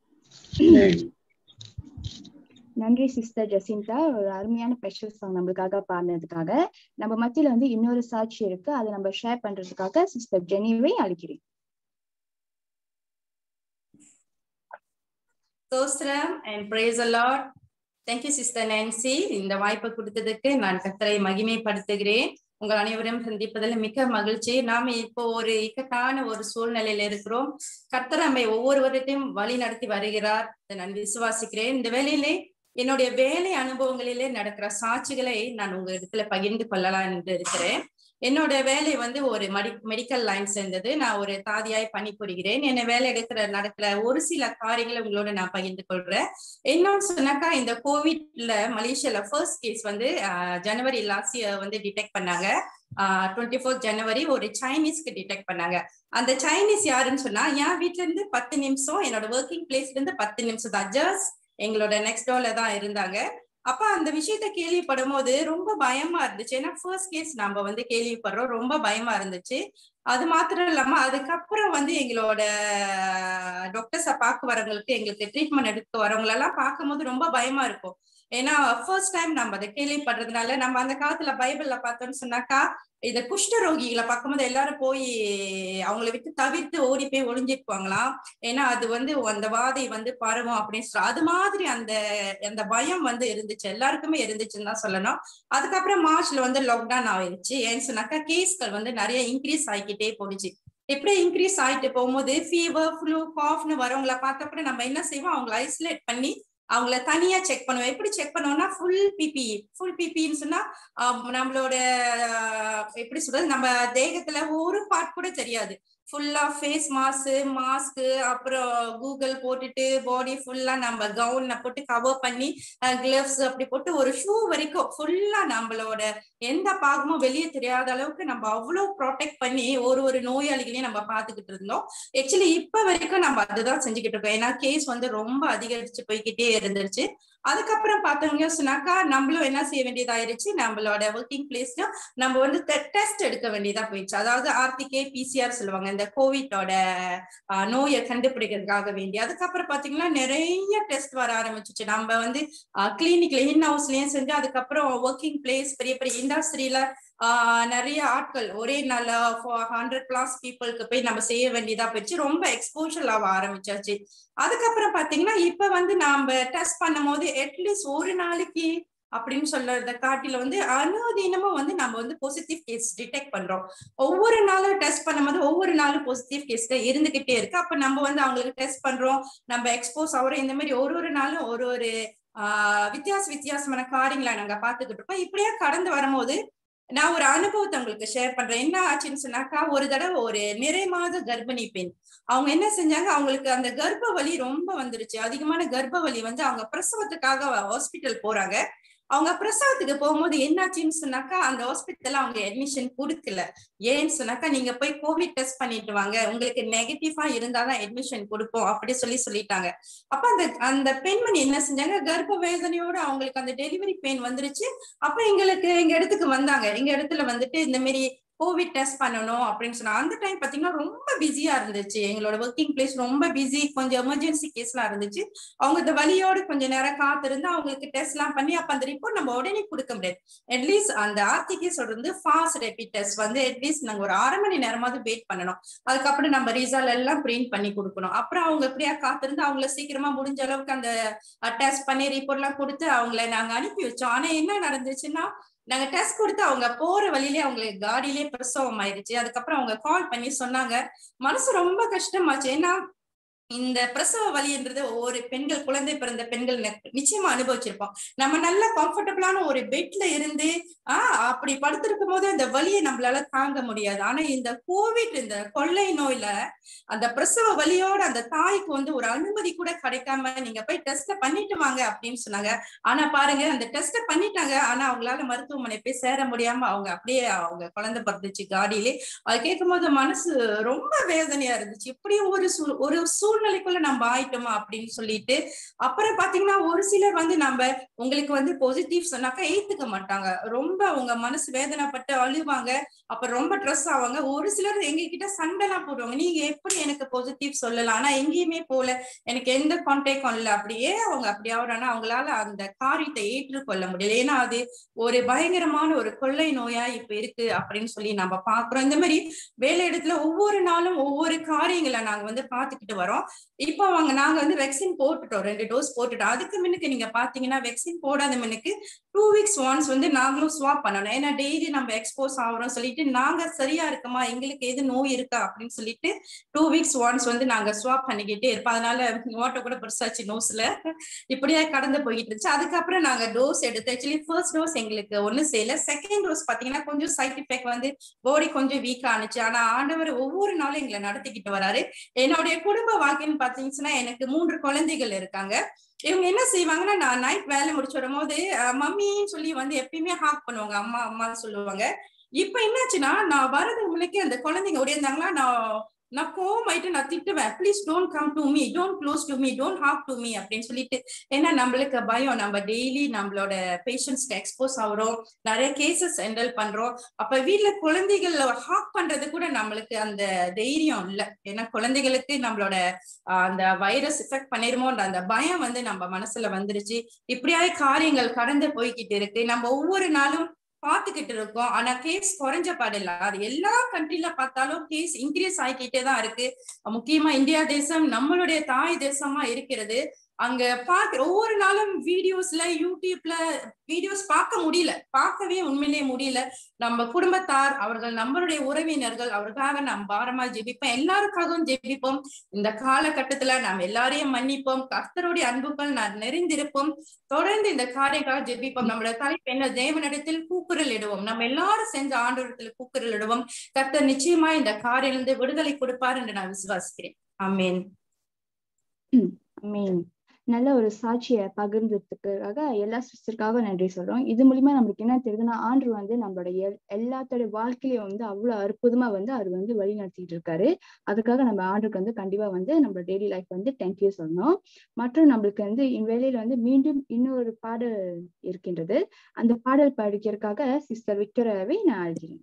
நன்றி சிஸ்டர் ஜெசிந்தா ஒரு அருமையான ஸ்பெஷல் சாங் நம்மளுக்காக பாடினதுக்காக நம்ம மத்தியில வந்து இன்னொரு சாட்சி இருக்கு அதை நம்ம ஷேர் பண்றதுக்காக சிஸ்டர் ஜெனிவை அழைக்கிறேன் ஸ்தோத்திரம் and praise a lot thank you sister Nancy இந்த வாய்ப்பை கொடுத்ததுக்கு நான் கத்தரை மகிமைப்படுத்துகிறேன் உங்கள் அனைவரும் சந்திப்பதில் மிக்க மகிழ்ச்சி நாம இப்போ ஒரு இக்கட்டான ஒரு சூழ்நிலையில இருக்கிறோம் கர்த்தர் நம்மை ஒவ்வொருவரையும் வழி நடத்தி வருகிறார் இதை நான் விசுவாசிக்கிறேன் இந்த வேலையிலே என்னுடைய வேலை அனுபவங்களிலே நடக்கிற சாட்சிகளை நான் உங்க இடத்துல பகிர்ந்து கொள்ளலாம் என்று இருக்கிறேன் என்னோட வேலை வந்து ஒரு மடி மெடிக்கல் லைன் சேர்ந்தது நான் ஒரு தாதியாய் பணிபுரிகிறேன் என்ன வேலை எடுக்கிற நடக்கிற ஒரு சில காரியங்களை உங்களோட நான் பகிர்ந்து கொள்றேன் இன்னொன்னு சொன்னாக்கா இந்த கோவிட்ல மலேசியால ஃபர்ஸ்ட் கேஸ் வந்து ஆஹ், ஜனவரி லாஸ்ட் இயர் வந்து டிடெக்ட் பண்ணாங்க டுவெண்ட்டி ஃபோர்த் ஜனவரி ஒரு சைனீஸ்க்கு டிடெக்ட் பண்ணாங்க அந்த சைனீஸ் யாருன்னு சொன்னா என் வீட்ல இருந்து பத்து நிமிஷம் என்னோட ஒர்க்கிங் பிளேஸ்ல இருந்து பத்து நிமிஷம் தான் ஜஸ்ட் எங்களோட நெக்ஸ்ட் டோர்ல தான் இருந்தாங்க அப்ப அந்த விஷயத்த கேள்விப்படும் போது ரொம்ப பயமா இருந்துச்சு ஏன்னா ஃபர்ஸ்ட் கேஸ் நம்ம வந்து கேள்விப்படுறோம் ரொம்ப பயமா இருந்துச்சு அது மாத்திரம் இல்லாம அதுக்கப்புறம் வந்து எங்களோட டாக்டர்ஸ பார்க்க வரவங்களுக்கு எங்களுக்கு ட்ரீட்மெண்ட் எடுக்க வரவங்க எல்லாம் பார்க்கும்போது ரொம்ப பயமா இருக்கும் ஏன்னா ஃபர்ஸ்ட் டைம் நம்ம அதை கேள்விப்படுறதுனால நம்ம அந்த காலத்துல பைபிள்ல பார்த்தோம்னு சொன்னாக்கா இந்த குஷ்ட ரோகிகளை பார்க்கும்போது எல்லாரும் போய் அவங்கள விட்டு தவிர்த்து ஓடி போய் ஒளிஞ்சிக்குவாங்களாம் ஏன்னா அது வந்து அந்த வாதை வந்து பரவும் அப்படின்னு சொல்ல அது மாதிரி அந்த அந்த பயம் வந்து இருந்துச்சு எல்லாருக்குமே இருந்துச்சுன்னு தான் சொல்லணும் அதுக்கப்புறம் மார்ச்ல வந்து லாக்டவுன் ஆயிடுச்சு ஏன்னு சொன்னாக்கா கேஸ்கள் வந்து நிறைய இன்க்ரீஸ் ஆகிக்கிட்டே போணுச்சு எப்படி இன்க்ரீஸ் ஆயிட்டு போகும்போது ஃபீவர் ஃப்ளூ காஃப்னு வரவங்கள பார்த்தப்ப நம்ம என்ன செய்வோம் அவங்கள ஐசோலேட் பண்ணி அவங்கள தனியா செக் பண்ணுவோம் எப்படி செக் பண்ணுவோம்னா ஃபுல் பிபி ஃபுல் பிபின்னு சொன்னா ஆஹ் நம்மளோட ஆஹ் எப்படி சொல்றது நம்ம தேகத்துல ஒரு பார்ட் கூட தெரியாது ஃபுல்லா ஃபேஸ் மாஸ்க் மாஸ்க் அப்புறம் கூகுள் போட்டுட்டு பாடி ஃபுல்லா நம்ம கவுன்ல போட்டு கவர் பண்ணி கிளவ்ஸ் அப்படி போட்டு ஒரு ஷூ வரைக்கும் ஃபுல்லா நம்மளோட எந்த பாகமும் வெளியே தெரியாத அளவுக்கு நம்ம அவ்வளவு ப்ரொடெக்ட் பண்ணி ஒரு ஒரு நோயாளிகளையும் நம்ம பாத்துக்கிட்டு இருந்தோம் ஆக்சுவலி இப்ப வரைக்கும் நம்ம அதுதான் செஞ்சுக்கிட்டு இருக்கோம் ஏன்னா கேஸ் வந்து ரொம்ப அதிகரிச்சு போய்கிட்டே இருந்துருச்சு அதுக்கப்புறம் பார்த்தோம்னா சொன்னாக்கா நம்மளும் என்ன செய்ய வேண்டியதாயிருச்சு நம்மளோட ஒர்க்கிங் பிளேஸ்ல நம்ம வந்து டெஸ்ட் எடுக்க வேண்டியதா போயிடுச்சு அதாவது ஆர்டிகே பிசிஆர் சொல்லுவாங்க இந்த கோவிட்டோட நோயை கண்டுபிடிக்கிறதுக்காக வேண்டி அதுக்கப்புறம் பாத்தீங்கன்னா நிறைய டெஸ்ட் வர ஆரம்பிச்சிச்சு நம்ம வந்து கிளினிக்ல இன் ஹவுஸ்லயும் செஞ்சு அதுக்கப்புறம் ஒர்க்கிங் பிளேஸ் பெரிய பெரிய இண்டஸ்ட்ரியில ஆஹ் நிறைய ஆட்கள் ஒரே நாள்ல ஹண்ட்ரட் பிளஸ் பீப்புளுக்கு போய் நம்ம செய்ய வேண்டியதா போயிடுச்சு ரொம்ப எக்ஸ்போஷர் ஆக ஆரம்பிச்சாச்சு அதுக்கப்புறம் பாத்தீங்கன்னா இப்ப வந்து நாம டெஸ்ட் பண்ணும் போது அட்லீஸ்ட் ஒரு நாளைக்கு அப்படின்னு சொல்றத காட்டில வந்து அனுதினமும் வந்து நம்ம வந்து பாசிட்டிவ் கேஸ் டிடெக்ட் பண்றோம் ஒவ்வொரு நாளும் டெஸ்ட் பண்ணும்போது ஒவ்வொரு நாளும் பாசிட்டிவ் கேஸ் இருந்துகிட்டே இருக்கு அப்ப நம்ம வந்து அவங்களுக்கு டெஸ்ட் பண்றோம் நம்ம எக்ஸ்போஸ் ஆகிறோம் இந்த மாதிரி ஒரு ஒரு நாளும் ஒரு ஒரு ஆஹ் வித்தியாச வித்தியாசமான காரியங்களை நாங்க பாத்துக்கிட்டு இருக்கோம் இப்படியே கடந்து வரும்போது நான் ஒரு அனுபவத்தை உங்களுக்கு ஷேர் பண்றேன் என்ன ஆச்சுன்னு சொன்னாக்கா ஒரு தடவை ஒரு நிறை மாத கர்ப்பிணி பெண் அவங்க என்ன செஞ்சாங்க அவங்களுக்கு அந்த கர்ப்ப வலி ரொம்ப வந்துருச்சு அதிகமான கர்ப்ப வலி வந்து அவங்க பிரசவத்துக்காக ஹாஸ்பிட்டல் போறாங்க அவங்க பிரசவத்துக்கு போகும்போது என்னாச்சுன்னு சொன்னாக்கா அந்த ஹாஸ்பிட்டல்ல அவங்க அட்மிஷன் கொடுக்கல ஏன்னு சொன்னாக்கா நீங்க போய் கோவிட் டெஸ்ட் பண்ணிட்டு வாங்க உங்களுக்கு நெகட்டிவா இருந்தாதான் அட்மிஷன் கொடுப்போம் அப்படி சொல்லி சொல்லிட்டாங்க அப்ப அந்த அந்த பெண்மணி என்ன செஞ்சாங்க கர்ப்ப வேதனையோட அவங்களுக்கு அந்த டெலிவரி பெயின் வந்துருச்சு அப்ப எங்களுக்கு எங்க இடத்துக்கு வந்தாங்க எங்க இடத்துல வந்துட்டு இந்த மாதிரி கோவிட் டெஸ்ட் பண்ணணும் அப்படின்னு சொன்னா அந்த டைம் பாத்தீங்கன்னா ரொம்ப பிஸியா இருந்துச்சு எங்களோட ஒர்க்கிங் பிளேஸ் ரொம்ப பிஸி கொஞ்சம் எமர்ஜென்சி கேஸ் எல்லாம் இருந்துச்சு அவங்க இந்த வழியோட கொஞ்ச நேரம் காத்திருந்து அவங்களுக்கு டெஸ்ட் எல்லாம் பண்ணி அப்ப அந்த ரிப்போர்ட் நம்ம உடனே கொடுக்க முடியாது அட்லீஸ்ட் அந்த ஆர்டிகே சொல்றது ஃபாஸ்ட் ரெபிட் டெஸ்ட் வந்து அட்லீஸ்ட் நாங்க ஒரு அரை மணி நேரமாவது வெயிட் பண்ணணும் அதுக்கப்புறம் நம்ம ரிசல்ட் எல்லாம் பிரிண்ட் பண்ணி கொடுக்கணும் அப்புறம் அவங்க எப்படியா காத்திருந்து அவங்கள சீக்கிரமா முடிஞ்ச அளவுக்கு அந்த டெஸ்ட் பண்ணி ரிப்போர்ட் எல்லாம் கொடுத்து அவங்கள நாங்க அனுப்பி வச்சோம் ஆனா என்ன நடந்துச்சுன்னா நாங்க டெஸ்ட் கொடுத்து அவங்க போற வழியிலே அவங்களுக்கு காடியிலே பிரசவம் ஆயிருச்சு அதுக்கப்புறம் அவங்க கால் பண்ணி சொன்னாங்க மனசு ரொம்ப கஷ்டமாச்சு ஏன்னா இந்த பிரசவ வலின்றது ஒவ்வொரு பெண்கள் குழந்தை பிறந்த பெண்கள் நிச்சயமா அனுபவிச்சிருப்போம் நம்ம நல்ல கம்ஃபர்டபுளான ஒரு பெட்ல இருந்து ஆஹ் அப்படி படுத்திருக்கும் போது அந்த வலியை நம்மளால தாங்க முடியாது ஆனா இந்த கோவிட் இந்த கொள்ளை நோயில அந்த பிரசவ வலியோட அந்த தாய்க்கு வந்து ஒரு அனுமதி கூட கிடைக்காம நீங்க போய் டெஸ்ட பண்ணிட்டு வாங்க அப்படின்னு சொன்னாங்க ஆனா பாருங்க அந்த டெஸ்ட பண்ணிட்டாங்க ஆனா அவங்களால மருத்துவமனை போய் சேர முடியாம அவங்க அப்படியே அவங்க குழந்தை பிறந்துச்சு காடியிலே அது கேட்கும் போது மனசு ரொம்ப வேதனையா இருந்துச்சு இப்படியும் ஒரு சூ ஒரு சூழ்நிலைக்குள்ள நம்ம ஆயிட்டோமா அப்படின்னு சொல்லிட்டு அப்புறம் பாத்தீங்கன்னா ஒரு சிலர் வந்து நம்ம உங்களுக்கு வந்து பாசிட்டிவ் சொன்னாக்கா ஏத்துக்க மாட்டாங்க ரொம்ப உங்க மனசு வேதனைப்பட்டு அழுவாங்க அப்ப ரொம்ப ட்ரெஸ் ஆவாங்க ஒரு சிலர் எங்க கிட்ட சண்டைலாம் போடுவாங்க நீங்க எப்படி எனக்கு பாசிட்டிவ் சொல்லலாம் ஆனா எங்கேயுமே போல எனக்கு எந்த கான்டாக்டும் இல்லை அப்படியே அவங்க அப்படி ஆகுறாங்கன்னா அவங்களால அந்த காரியத்தை ஏற்றுக்கொள்ள முடியல ஏன்னா அது ஒரு பயங்கரமான ஒரு கொள்ளை நோயா இப்ப இருக்கு அப்படின்னு சொல்லி நம்ம பாக்குறோம் இந்த மாதிரி வேலை இடத்துல ஒவ்வொரு நாளும் ஒவ்வொரு காரியங்களை நாங்க வந்து பாத்துக்கிட்டு வரோம் இப்போ அவங்க நாங்க வந்து வெக்சின் போட்டுட்டோம் ரெண்டு டோஸ் போட்டுட்டோம் அதுக்கு முன்னுக்கு நீங்க பாத்தீங்கன்னா வெக்சின் போடாத முன்னுக்கு டூ வீக்ஸ் ஒன்ஸ் வந்து நாங்களும் ஸ்வாப் பண்ணணும் ஏன்னா டெய்லி நம்ம எக்ஸ்போஸ் ஆகிறோம் சொல்லிட்டு நாங்க சரியா இருக்கமா எங்களுக்கு எது நோய் இருக்கா அப்படின்னு சொல்லிட்டு டூ வீக்ஸ் ஒன்ஸ் வந்து நாங்க ஸ்வாப் பண்ணிக்கிட்டே இருப்போம் அதனால ஓட்ட கூட பெருசாச்சு நோஸ்ல இப்படியே கடந்து போயிட்டு இருந்துச்சு அதுக்கப்புறம் நாங்க டோஸ் எடுத்து ஆக்சுவலி ஃபர்ஸ்ட் டோஸ் எங்களுக்கு ஒண்ணு செய்யல செகண்ட் டோஸ் பாத்தீங்கன்னா கொஞ்சம் சைட் எஃபெக்ட் வந்து பாடி கொஞ்சம் வீக் ஆனிச்சு ஆனா ஆண்டவர் ஒவ்வொரு நாளும் எங்களை நடத்திக்கிட்டு வராரு என்னுடைய குடும்ப வாழ்க்கைன்னு பாத்தீங்கன்னா எனக்கு மூன்று குழந்தைகள் இருக்காங்க இவங்க என்ன செய்வாங்கன்னா நான் நைட் வேலை முடிச்சு வரும்போது மம்மின்னு சொல்லி வந்து எப்பயுமே ஹாக் பண்ணுவாங்க அம்மா அம்மான்னு சொல்லுவாங்க இப்ப என்னாச்சுன்னா நான் வரதுக்கு முன்னாடி அந்த குழந்தைங்க ஓடியிருந்தாங்களா நான் நான் கோமாயிட்டு நான் திட்டுவேன் please don't come to me don't close to me don't hug to me அப்படின்னு சொல்லிட்டு ஏன்னா நம்மளுக்கு பயம் நம்ம டெய்லி நம்மளோட பேஷண்ட்ஸ்க்கு எக்ஸ்போஸ் ஆகுறோம் நிறைய கேசஸ் ஹேண்டில் பண்றோம் அப்ப வீட்டுல குழந்தைகள் ஹாக் பண்றது கூட நம்மளுக்கு அந்த தைரியம் இல்லை ஏன்னா குழந்தைகளுக்கு நம்மளோட அந்த வைரஸ் எஃபெக்ட் பண்ணிருமோன்ற அந்த பயம் வந்து நம்ம மனசுல வந்துருச்சு இப்படியாவே காரியங்கள் கடந்து போய்கிட்டு இருக்கு நம்ம ஒவ்வொரு நாளும் பாத்துக்கிட்டு இருக்கோம் ஆனா கேஸ் குறைஞ்ச பாடில்ல அது எல்லா கண்ட்ரில பார்த்தாலும் கேஸ் இன்க்ரீஸ் ஆகிக்கிட்டே தான் இருக்கு முக்கியமா இந்தியா தேசம் நம்மளுடைய தாய் தேசமா இருக்கிறது அங்க பார்க்க ஒவ்வொரு நாளும் வீடியோஸ்ல யூடியூப்ல வீடியோஸ் பார்க்க முடியல பார்க்கவே உண்மையிலேயே முடியல நம்ம குடும்பத்தார் அவர்கள் நம்மளுடைய உறவினர்கள் அவருக்காக நாம் பாரமா ஜெபிப்போம் எல்லாருக்காகவும் ஜெபிப்போம் இந்த காலகட்டத்துல நாம் எல்லாரையும் மன்னிப்போம் கர்த்தருடைய அன்புகள் நான் நிறைந்திருப்போம் தொடர்ந்து இந்த காரியக்காக ஜெபிப்போம் நம்மளோட தலைப்பு என்ன தேவனிடத்தில் கூக்குரல் இடுவோம் நம்ம எல்லாரும் செஞ்ச ஆண்டவரத்துல கூக்குரல் இடுவோம் கர்த்தர் நிச்சயமா இந்த காரிலிருந்து விடுதலை கொடுப்பார் என்று நான் விசுவாசிக்கிறேன் அமேன் மீன் நல்ல ஒரு சாட்சியை பகிர்ந்ததுக்காக எல்லா சிஸ்டருக்காக நன்றி சொல்றோம் இது மூலியமா நம்மளுக்கு என்ன தெரியுதுன்னா ஆண்டு வந்து நம்மளோட எல் எல்லாத்தோட வாழ்க்கையிலும் வந்து அவ்வளவு அற்புதமா வந்து அவர் வந்து வழி நடத்திட்டு இருக்காரு அதுக்காக நம்ம ஆண்டுக்கு வந்து கண்டிப்பா வந்து நம்ம டெய்லி லைஃப் வந்து தேங்க்யூ சொல்லணும் மற்றும் நம்மளுக்கு வந்து இவ்வேளையில வந்து மீண்டும் இன்னொரு பாடல் இருக்கின்றது அந்த பாடல் படிக்கிறதுக்காக சிஸ்டர் விக்டோரியாவை நான் அழைக்கிறேன்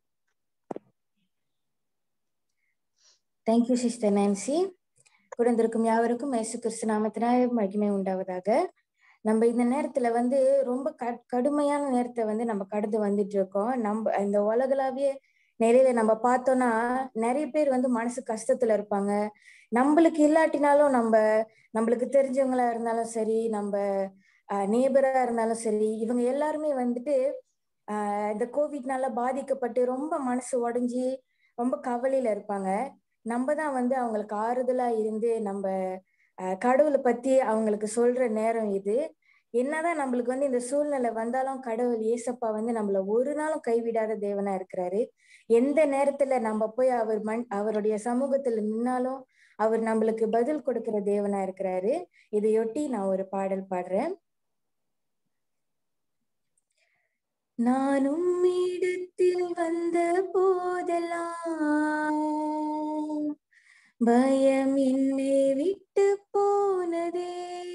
தேங்க்யூ சிஸ்டர் நான்சி குழந்திருக்கும் யாவருக்கும் இயேசு கிறிஸ்து நாமத்தினால் மகிமை உண்டாவதாக நம்ம இந்த நேரத்துல வந்து ரொம்ப க கடுமையான நேரத்தை வந்து நம்ம கடந்து வந்துட்டு இருக்கோம் நம்ம இந்த உலகளாவிய நிலையில நம்ம பார்த்தோம்னா நிறைய பேர் வந்து மனசு கஷ்டத்துல இருப்பாங்க நம்மளுக்கு இல்லாட்டினாலும் நம்ம நம்மளுக்கு தெரிஞ்சவங்களா இருந்தாலும் சரி நம்ம நேபரா இருந்தாலும் சரி இவங்க எல்லாருமே வந்துட்டு ஆஹ் இந்த கோவிட்னால பாதிக்கப்பட்டு ரொம்ப மனசு உடைஞ்சி ரொம்ப கவலையில இருப்பாங்க நம்ம தான் வந்து அவங்களுக்கு ஆறுதலா இருந்து நம்ம கடவுளை பத்தி அவங்களுக்கு சொல்ற நேரம் இது என்னதான் நம்மளுக்கு வந்து இந்த சூழ்நிலை வந்தாலும் கடவுள் ஏசப்பா வந்து நம்மள ஒரு நாளும் கைவிடாத தேவனா இருக்கிறாரு எந்த நேரத்துல நம்ம போய் அவர் மண் அவருடைய சமூகத்துல நின்னாலும் அவர் நம்மளுக்கு பதில் கொடுக்கிற தேவனா இருக்கிறாரு இதையொட்டி நான் ஒரு பாடல் பாடுறேன் நானும் இடத்தில் வந்த போதெல்லாம் பயம் என்னை விட்டு போனதே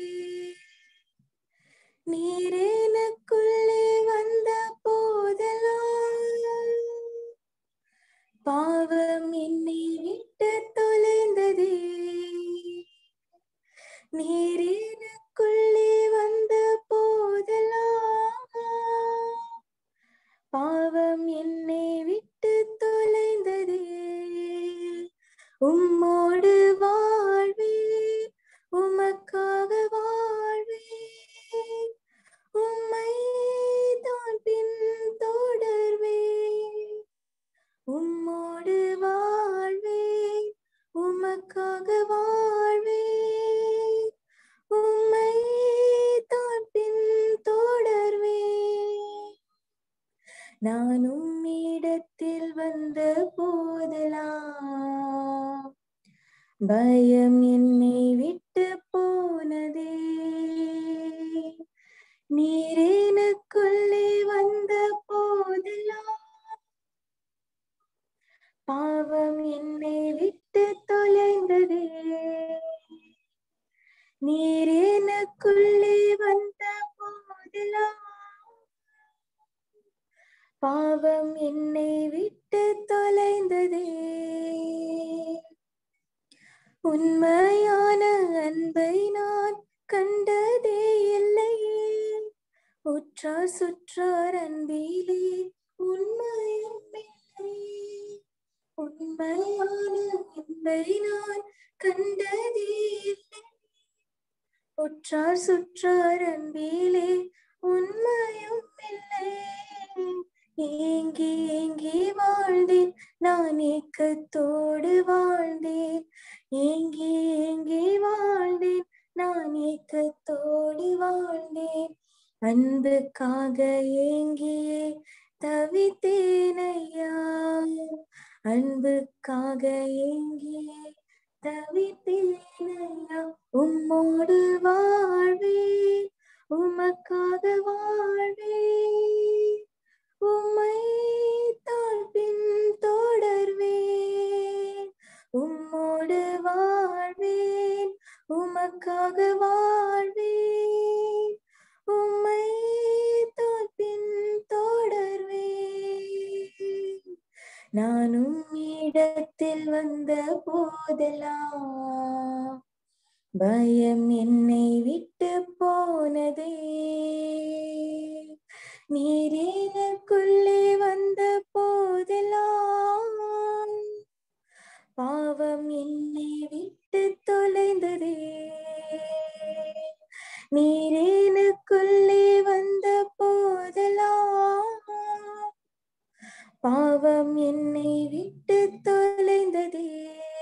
நீர் எனக்குள்ளே வந்த போதெல்லாம் பாவம் என்னை விட்டு தொலைந்ததே நீர் எனக்குள்ளே வந்த போதெல்லாம் பாவம் என்னை விட்டு தொலைந்ததே உம்மோடு வாழ்வே உமக்காக வாழ்வே உம்மை தான் பின் தொடர்வே உம்மோடு வாழ்வே உமக்காக வாழ்வே உம்மை தான் பின் தொடர்வே நானும் இடத்தில் வந்த போதெல்லாம் பயம் என்னை விட்டு போனதே நீர் எனக்குள்ளே வந்த போதெல்லாம் பாவம் என்னை விட்டு தொலைந்ததே நீர் எனக்குள்ளே வந்த போதெல்லாம் பாவம் என்னை விட்டு தொலைந்ததே உண்மையான அன்பை நான் கண்டதே இல்லை உற்றார் சுற்றார் அன்பிலே உண்மையும் இல்லை உண்மையான அன்பை நான் கண்டதே இல்லை உற்றார் சுற்றார் அன்பிலே உண்மையும் இல்லை ஏங்கி ஏங்கி வாழ்ந்தேன் நான் ஏக்கத்தோடு வாழ்ந்தேன் ஏங்கி ஏங்கி வாழ்ந்தேன் நான் ஏக்கத்தோடு வாழ்ந்தேன் அன்புக்காக ஏங்கியே தவித்தேனையா அன்புக்காக ஏங்கியே தவித்தேனையா உம்மோடு வாழ்வே உமக்காக வாழ்வே உம்மை தான் பின் தொடர்வேன் உம்மோடு வாழ்வேன் உமக்காக வாழ்வேன் உம்மை தான் பின் தொடர்வேன் நானும் இடத்தில் வந்த போதெல்லாம் பயம் என்னை விட்டு போனதே நீர் எனக்குள்ளே வந்த போதெல்லாம் பாவம் என்னை விட்டு தொலைந்ததே நீர் எனக்குள்ளே வந்த போதெல்லாம் பாவம் என்னை விட்டு தொலைந்ததே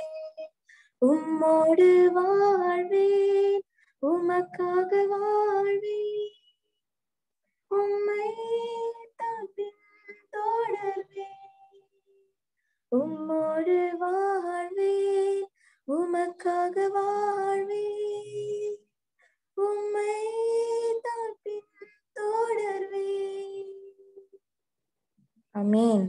உம்மோடு வாழ்வேன் உமக்காக வாழ்வேன் உம்மை தான் பின் தொடர்வேன் உம்மோடு வாழ்வேன் உமக்காக வாழ்வேன் உம்மை ஆமேன்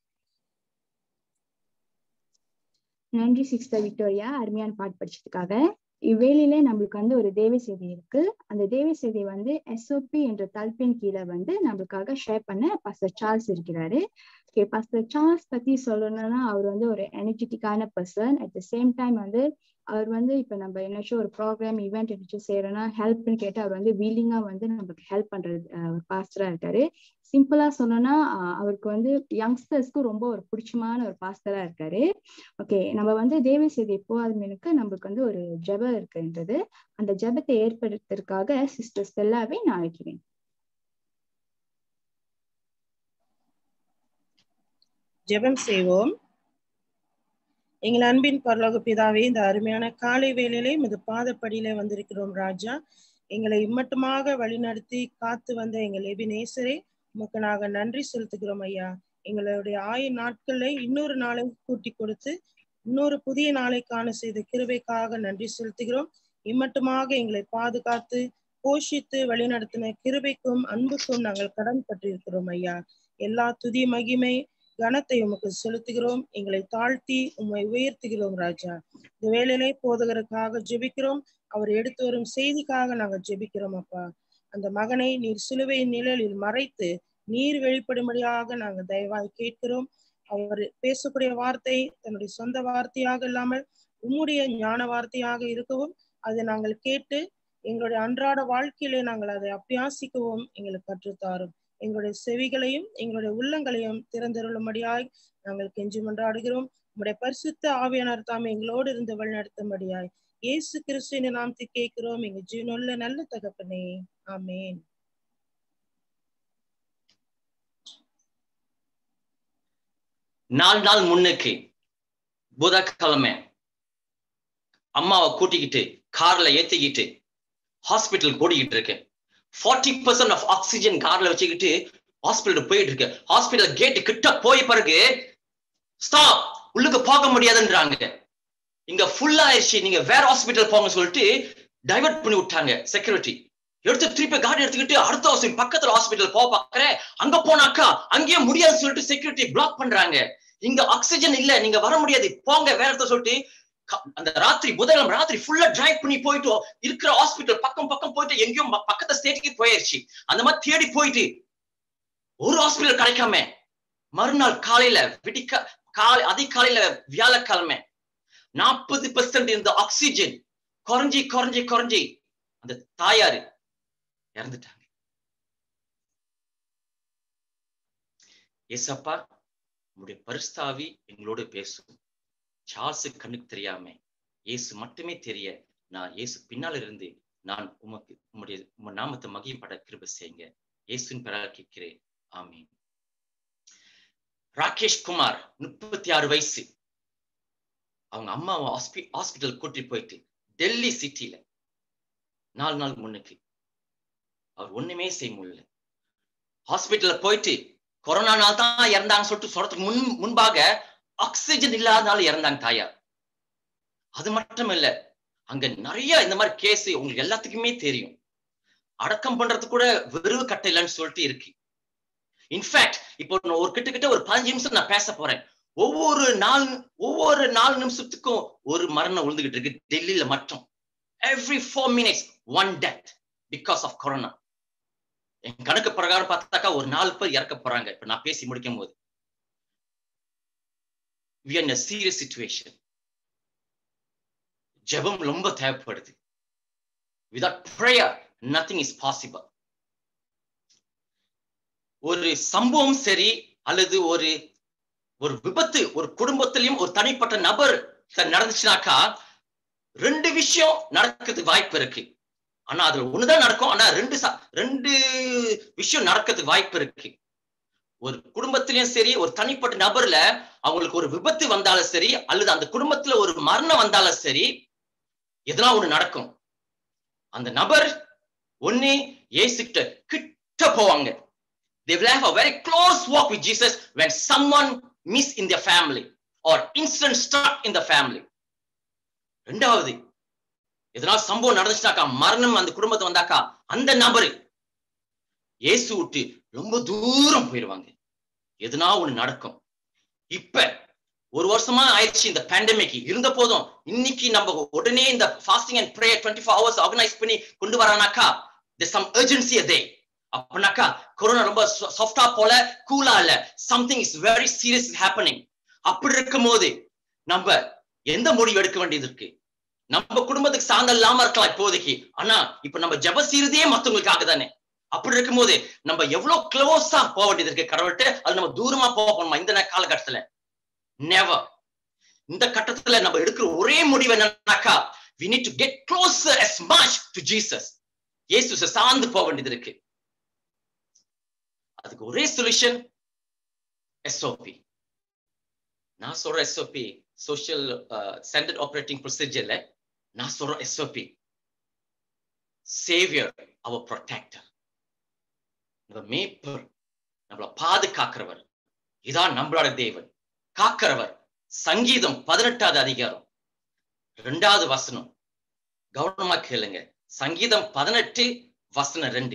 நன்றி சிஸ்டர் விக்டோரியா அருமையான பாட்டு படிச்சதுக்காக இவ்வேளையில நம்மளுக்கு வந்து ஒரு தேவை செய்தி இருக்கு அந்த தேவை செய்தி வந்து எஸ்ஓபி என்ற தலைப்பின் கீழே வந்து நம்மளுக்காக ஷேர் பண்ண பாஸ்டர் சார்ல்ஸ் இருக்கிறாரு ஓகே பாஸ்டர் சார்ல்ஸ் பத்தி சொல்லணும்னா அவர் வந்து ஒரு எனர்ஜெட்டிக்கான person at the same time வந்து அவர் வந்து இப்ப நம்ம என்னாச்சும் ஒரு ப்ரோக்ராம் ஈவெண்ட் என்னாச்சும் செய்யறோம்னா ஹெல்ப்னு கேட்டு அவர் வந்து வீலிங்கா வந்து நமக்கு ஹெல்ப் பண்றது ஒரு பாஸ்டரா இருக்காரு சிம்பிளா சொல்லணும்னா அவருக்கு வந்து யங்ஸ்டர்ஸ்க்கு ரொம்ப ஒரு பிடிச்சமான ஒரு பாஸ்டரா இருக்காரு ஓகே நம்ம வந்து தேவை செய்தி போகாதவனுக்கு நம்மளுக்கு வந்து ஒரு ஜெபம் இருக்குன்றது அந்த ஜெபத்தை ஏற்படுத்துறதுக்காக சிஸ்டர் ஸ்டெல்லாவே நான் அழைக்கிறேன் ஜெபம் செய்வோம் எங்கள் அன்பின் பரலோக பிதாவே இந்த அருமையான காலை வேளையிலே இந்த பாதப்படியில வந்திருக்கிறோம் ராஜா எங்களை இம்மட்டுமாக வழிநடத்தி காத்து வந்த எங்கள் எபினேசரே உமக்கு நாங்க நன்றி செலுத்துகிறோம் ஐயா எங்களுடைய ஆய நாட்களை இன்னொரு நாளை கூட்டி கொடுத்து இன்னொரு புதிய நாளை காண செய்த கிருபைக்காக நன்றி செலுத்துகிறோம் இம்மட்டுமாக எங்களை பாதுகாத்து போஷித்து வழிநடத்தின கிருபைக்கும் அன்புக்கும் நாங்கள் கடன் பட்டிருக்கிறோம் ஐயா எல்லா துதி மகிமை கனத்தை உமக்கு செலுத்துகிறோம் எங்களை தாழ்த்தி உம்மை உயர்த்துகிறோம் ராஜா இந்த வேலையிலே போதகருக்காக ஜெபிக்கிறோம் அவர் எடுத்து வரும் செய்திக்காக நாங்கள் ஜெபிக்கிறோம் அப்பா அந்த மகனை நீர் சிலுவையின் நிழலில் மறைத்து நீர் வெளிப்படும்படியாக நாங்கள் தயவாய் கேட்கிறோம் அவர் பேசக்கூடிய வார்த்தை தன்னுடைய சொந்த வார்த்தையாக இல்லாமல் உம்முடைய ஞான வார்த்தையாக இருக்கவும் அதை நாங்கள் கேட்டு எங்களுடைய அன்றாட வாழ்க்கையிலே நாங்கள் அதை அபியாசிக்கவும் எங்களுக்கு கற்றுத்தாரும் எங்களுடைய செவிகளையும் எங்களுடைய உள்ளங்களையும் திறந்தருளும்படியாய் நாங்கள் கெஞ்சி மன்றாடுகிறோம் உங்களுடைய பரிசுத்த ஆவியானவர் தாம் எங்களோடு இருந்து வழிநடத்தும்படியாய் இயேசு கிறிஸ்துவின் நாமத்தை கேட்கிறோம் எங்க ஜீவனுள்ள நல்ல தகப்பனே ஆமேன் நாலு நாள் முன்னுக்கு புதன்கிழமை அம்மாவை கூட்டிக்கிட்டு கார்ல ஏத்திக்கிட்டு ஹாஸ்பிட்டல் கூட்டிக்கிட்டு இருக்கேன் ஃபார்ட்டி பர்சன்ட் ஆஃப் ஆக்சிஜன் கார்ல வச்சுக்கிட்டு ஹாஸ்பிட்டல் போயிட்டு இருக்கு ஹாஸ்பிட்டல் கேட்டு கிட்ட போய் பிறகு ஸ்டாப் உள்ளுக்கு போக முடியாதுன்றாங்க இங்க ஃபுல் ஆயிடுச்சு நீங்க வேற ஹாஸ்பிட்டல் போங்க சொல்லிட்டு டைவர்ட் பண்ணி விட்டாங்க செக்யூரிட்டி எடுத்து திருப்பி காடி எடுத்துக்கிட்டு அடுத்த ஹாஸ்பிட்டல் பக்கத்துல ஹாஸ்பிட்டல் போக பாக்குறேன் அங்க போனாக்கா அங்கேயே முடியாதுன்னு சொல்லிட்டு செக்யூரிட்டி பிளாக் பண்றாங்க இங்க ஆக்சிஜன் இல்ல நீங்க வர முடியாது போங்க வேற இடத்த சொல்லிட்டு அந்த ராத்திரி புதன்கிழமை ராத்திரி ஃபுல்லா டிரைவ் பண்ணி போயிட்டு இருக்கிற ஹாஸ்பிட்டல் பக்கம் பக்கம் போயிட்டு எங்கேயும் பக்கத்து ஸ்டேட்டுக்கு போயிருச்சு அந்த மாதிரி தேடி போயிட்டு ஒரு ஹாஸ்பிட்டல் கிடைக்காம மறுநாள் காலையில விடிக்க காலை அதிகாலையில வியாழக்கிழமை நாற்பது பெர்சன்ட் இருந்த ஆக்சிஜன் குறைஞ்சி குறைஞ்சி குறைஞ்சி அந்த தாயாரு இறந்துட்டாங்க ஏசப்பா உங்களுடைய பரிஸ்தாவி எங்களோட பேசும் சார்ஸு கண்ணுக்கு தெரியாம இயேசு மட்டுமே தெரிய நான் இயேசு பின்னால் இருந்து நான் உமக்கு உம்முடைய உங்க நாமத்தை மகிழ்பட கிருப செய்யுங்க இயேசுவின் பெறால் கேட்கிறேன் ஆமீன் ராகேஷ் குமார் முப்பத்தி ஆறு வயசு அவங்க அம்மாவை ஹாஸ்பி ஹாஸ்பிட்டல் கூட்டி போயிட்டு டெல்லி சிட்டில நாலு நாள் முன்னுக்கு அவர் ஒண்ணுமே செய்ய முடியல ஹாஸ்பிட்டல்ல போயிட்டு கொரோனா நாள் தான் இறந்தாங்க சொல்லிட்டு சொல்றதுக்கு முன் முன்பாக ஆக்சிஜன் இல்லாதனால இறந்தாங்க தாயார் அது மட்டும் இல்ல அங்க நிறைய இந்த மாதிரி கேஸ் உங்களுக்கு எல்லாத்துக்குமே தெரியும் அடக்கம் பண்றது கூட வெறுவு கட்டையிலன்னு சொல்லிட்டு இருக்கு இன்ஃபேக்ட் இப்போ நான் ஒரு கிட்ட கிட்ட ஒரு பதினஞ்சு நிமிஷம் நான் பேச போறேன் ஒவ்வொரு நாலு ஒவ்வொரு நாலு நிமிஷத்துக்கும் ஒரு மரணம் விழுந்துகிட்டு இருக்கு டெல்லியில மட்டும் every four minutes one death because of corona என் கணக்கு பிரகாரம் பார்த்தாக்கா ஒரு நாலு பேர் இறக்க போறாங்க இப்ப நான் பேசி முடிக்கும் போது we are in a serious situation ஜெபம் ரொம்ப தேவைப்படுது without prayer nothing is possible ஒரு சம்பவம் சரி அல்லது ஒரு ஒரு விபத்து ஒரு குடும்பத்திலையும் ஒரு தனிப்பட்ட நபர் நடந்துச்சுனாக்கா ரெண்டு விஷயம் நடக்கிறதுக்கு வாய்ப்பு இருக்கு ஆனா அது ஒண்ணுதான் நடக்கும் ஆனா ரெண்டு ரெண்டு விஷயம் நடக்கிறதுக்கு வாய்ப்பு இருக்கு ஒரு குடும்பத்திலயும் சரி ஒரு தனிப்பட்ட நபர்ல அவங்களுக்கு ஒரு விபத்து வந்தாலும் சரி அல்லது அந்த குடும்பத்துல ஒரு மரணம் வந்தாலும் சரி எதனா ஒண்ணு நடக்கும் அந்த நபர் ஒண்ணு ஏசுகிட்ட கிட்ட போவாங்க they will have a very close walk with Jesus when someone miss in their family or incident struck in the family ரெண்டாவது எதனால் சம்பவம் நடந்துச்சுனாக்கா மரணம் அந்த குடும்பத்தை வந்தாக்கா அந்த நபரு இயேசு விட்டு ரொம்ப தூரம் போயிடுவாங்க எதுனா ஒண்ணு நடக்கும் இப்ப ஒரு வருஷமா ஆயிடுச்சு இந்த பேண்டமிக் இருந்த போதும் இன்னைக்கு நம்ம உடனே இந்த fasting and prayer twenty four hours organise பண்ணி கொண்டு வரானாக்கா சம் urgency அதே அப்படின்னாக்கா கொரோனா ரொம்ப சாஃப்டா போல கூலா இல்ல something is very serious happening அப்படி இருக்கும் போது நம்ம எந்த முடிவு எடுக்க வேண்டியது இருக்கு நம்ம குடும்பத்துக்கு சார்ந்த இல்லாம இருக்கலாம் இப்போதைக்கு ஆனா இப்ப நம்ம ஜப செய்யறதே மத்தவங்களுக்காக தானே அப்படி இருக்கும்போது நம்ம எவ்வளவு க்ளோஸா போக வேண்டியது இருக்கு கடவுள்கிட்ட அது நம்ம தூரமா போக போனோமா இந்த நே- காலகட்டத்துல நெவர் இந்த கட்டத்துல நம்ம எடுக்கிற ஒரே முடிவு என்னன்னாக்கா we need to get closer as much to Jesus இயேசு சார்ந்து போக வேண்டியது இருக்கு அதுக்கு ஒரே சொல்யூஷன் எஸ்ஓபி நான் சொல்ற எஸ்ஓபி சோஷியல் ஸ்டாண்டர்ட் ஆப்ரேட்டிங் ப்ரொசீஜர்ல நான் சொல்ற எஸ்ஓபி சேவியர் அவர் ப்ரொடெக்டர் நம்ம மேய்ப்பர் நம்மளை பாதுகாக்கிறவர் இதான் நம்மளோட தேவன் காக்கிறவர் சங்கீதம் பதினெட்டாவது அதிகாரம் ரெண்டாவது வசனம் கவனமா கேளுங்க சங்கீதம் பதினெட்டு வசனம் ரெண்டு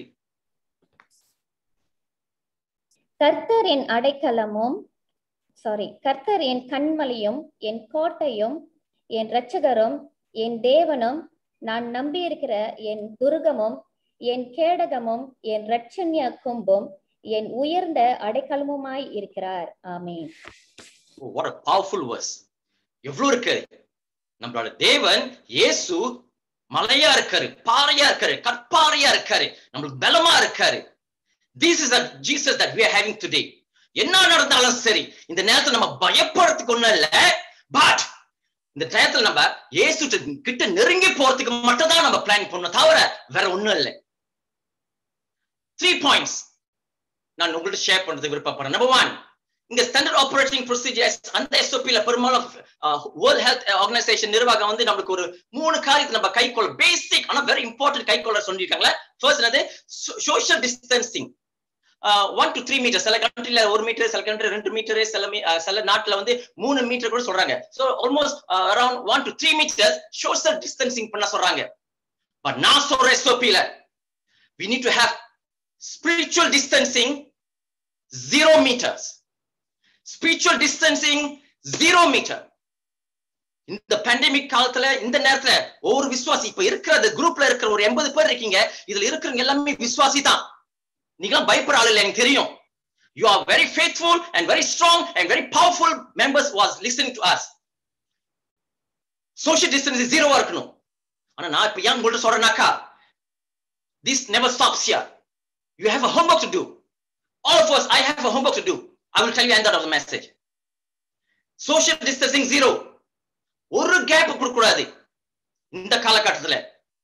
கர்த்தர் என் அடைக்கலமும் சாரி கர்த்தர் என் கண்மலையும் என் கோட்டையும் என் இரட்சகரும் என் தேவனும் நான் நம்பியிருக்கிற என் துர்கமும் என் கேடகமும் என் இரட்சண்ய கொம்பும் என் உயர்ந்த அடைக்கலமுமாய் இருக்கிறார் ஆமென் Oh, what a powerful verse எவ்வளவு இருக்கு நம்மளோட தேவன் இயேசு மலையா இருக்காரு பாறையா இருக்காரு கற்பாறையா இருக்காரு நம்மளுக்கு பலமா இருக்காரு this is the jesus that we are having today என்ன நடந்தாலும் சரி இந்த நேரத்துல நம்ம பயப்படுறதுக்கு ஒண்ணும் இல்ல பட் இந்த டயத்துல நம்ம இயேசு கிட்ட நெருங்கி போறதுக்கு மட்டும் தான் நம்ம பிளான் பண்ணோம் தவிர வேற ஒண்ணும் இல்லை த்ரீ பாயிண்ட்ஸ் நான் உங்கள்ட்ட ஷேர் பண்றதுக்கு விருப்பப்படுறேன் நம்பர் ஒன் இந்த ஸ்டாண்டர்ட் ஆபரேட்டிங் ப்ரொசீஜர்ஸ் அந்த எஸ்ஓபில பெரும்பாலும் வேர்ல்ட் ஹெல்த் ஆர்கனைசேஷன் நிர்வாகம் வந்து நம்மளுக்கு ஒரு மூணு காரியத்தை நம்ம கை கொள்ள பேசிக் ஆனா வெரி இம்பார்ட்டன்ட் கை கொள்ள சொல்லியிருக்காங்களே ஃபர்ஸ்ட் என்னது social distancing one two three meter சில கண்ட்ரில ஒரு மீட்டர் சில கண்ட்ரி ரெண்டு மீட்டர் சில மீ- அஹ் சில நாட்டுல வந்து மூணு மீட்டர் கூட சொல்றாங்க so almost around one two three meters social distancing பண்ண சொல்றாங்க பட் நான் சொல்ற எஸ்ஓபில we need to have spiritual distancing zero meters spiritual distancing zero meter இந்த பேண்டமிக் காலத்துல இந்த நேரத்துல ஒவ்வொரு விசுவாசி இப்ப இருக்கிற குரூப்ல இருக்கிற ஒரு எண்பது பேர் இருக்கீங்க இதுல இருக்கிறவங்க எல்லாமே விசுவாசி தான் நீங்களாம் பயப்படுற ஆள் இல்லை எனக்கு தெரியும் you are very faithful and very strong and very powerful members was listening to us social distance ஜீரோவா இருக்கணும் ஆனா நான் இப்ப ஏன் உங்கள்ட்ட சொல்றேனாக்கா this never stops here you have a homework to do all of us i have a homework to do i will tell you end of the message social distancing zero ஒரு gap கொடுக்க கூடாது இந்த காலகட்டத்துல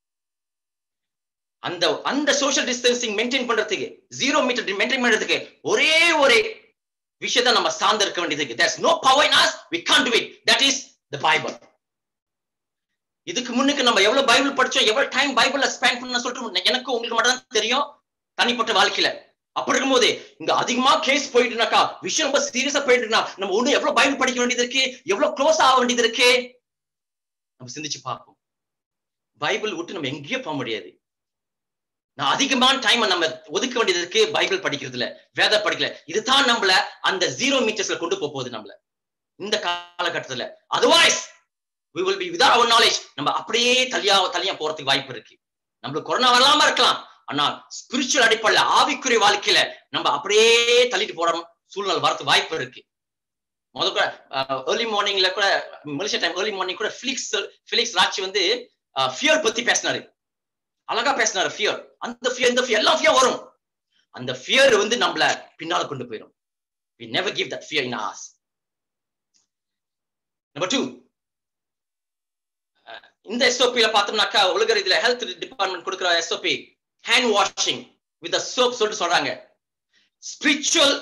அந்த அந்த social distancing maintain பண்றதுக்கு zero meter maintain பண்றதுக்கு ஒரே ஒரு விஷயத்தை நம்ம சார்ந்து இருக்க வேண்டியது there's no power in us we can't do it that is the bible இதுக்கு முன்னுக்கு நம்ம எவ்வளவு பைபிள் படிச்சோம் எவ்வளவு டைம் பைபிள்ல ஸ்பெண்ட் பண்ண சொல்லிட்டு எனக்கு உங்களுக்கு மட்டும் தான் தெரியும் தனிப்பட்ட வாழ்க்கையில அப்படி இருக்கும்போது இங்க அதிகமா கேஸ் போயிட்டுனாக்கா விஷயம் ரொம்ப சீரியஸா போயிட்டுனா நம்ம ஒண்ணு எவ்வளவு பைபிள் படிக்க வேண்டியது இருக்கு எவ்வளவு க்ளோஸ் ஆக வேண்டியது இருக்கு நம்ம சிந்திச்சு பார்ப்போம் பைபிள் விட்டு நம்ம எங்கேயோ போக முடியாது நான் அதிகமான டைம் நம்ம ஒதுக்க வேண்டியது இருக்கு பைபிள் படிக்கிறதுல வேத படிக்கல இதுதான் நம்மள அந்த ஜீரோ மீட்டர்ஸ்ல கொண்டு போக போகுது நம்மள இந்த காலகட்டத்துல otherwise we will be without our knowledge நம்ம அப்படியே தலியா தலியா போறதுக்கு வாய்ப்பு இருக்கு நம்மளுக்கு கொரோனா வரலாம இருக்கலாம் ஆனா ஸ்பிரிச்சுவல் அடிப்படையில ஆவிக்குரிய வாழ்க்கையில நம்ம அப்படியே தள்ளிட்டு போற சூழ்நிலை வரதுக்கு வாய்ப்பு இருக்கு முதல் கூட ஏர்லி மார்னிங்ல கூட மலேசியா டைம் ஏர்லி மார்னிங் கூட ஃபிலிக்ஸ் ஃபிலிக்ஸ் ராட்சி வந்து ஃபியர் பத்தி பேசினாரு அழகா பேசினாரு ஃபியர் அந்த ஃபியர் இந்த ஃபியர் எல்லாம் ஃபியர் வரும் அந்த ஃபியர் வந்து நம்மள பின்னால கொண்டு போயிடும் we never give that fear in us number two இந்த எஸ்ஓபியில பார்த்தோம்னாக்கா உலக ரீதியில ஹெல்த் டிபார்ட்மெண்ட் கொடுக்குற SOP hand washing with soap சொல்லிட்டு சொல்றாங்க ஸ்பிரிச்சுவல்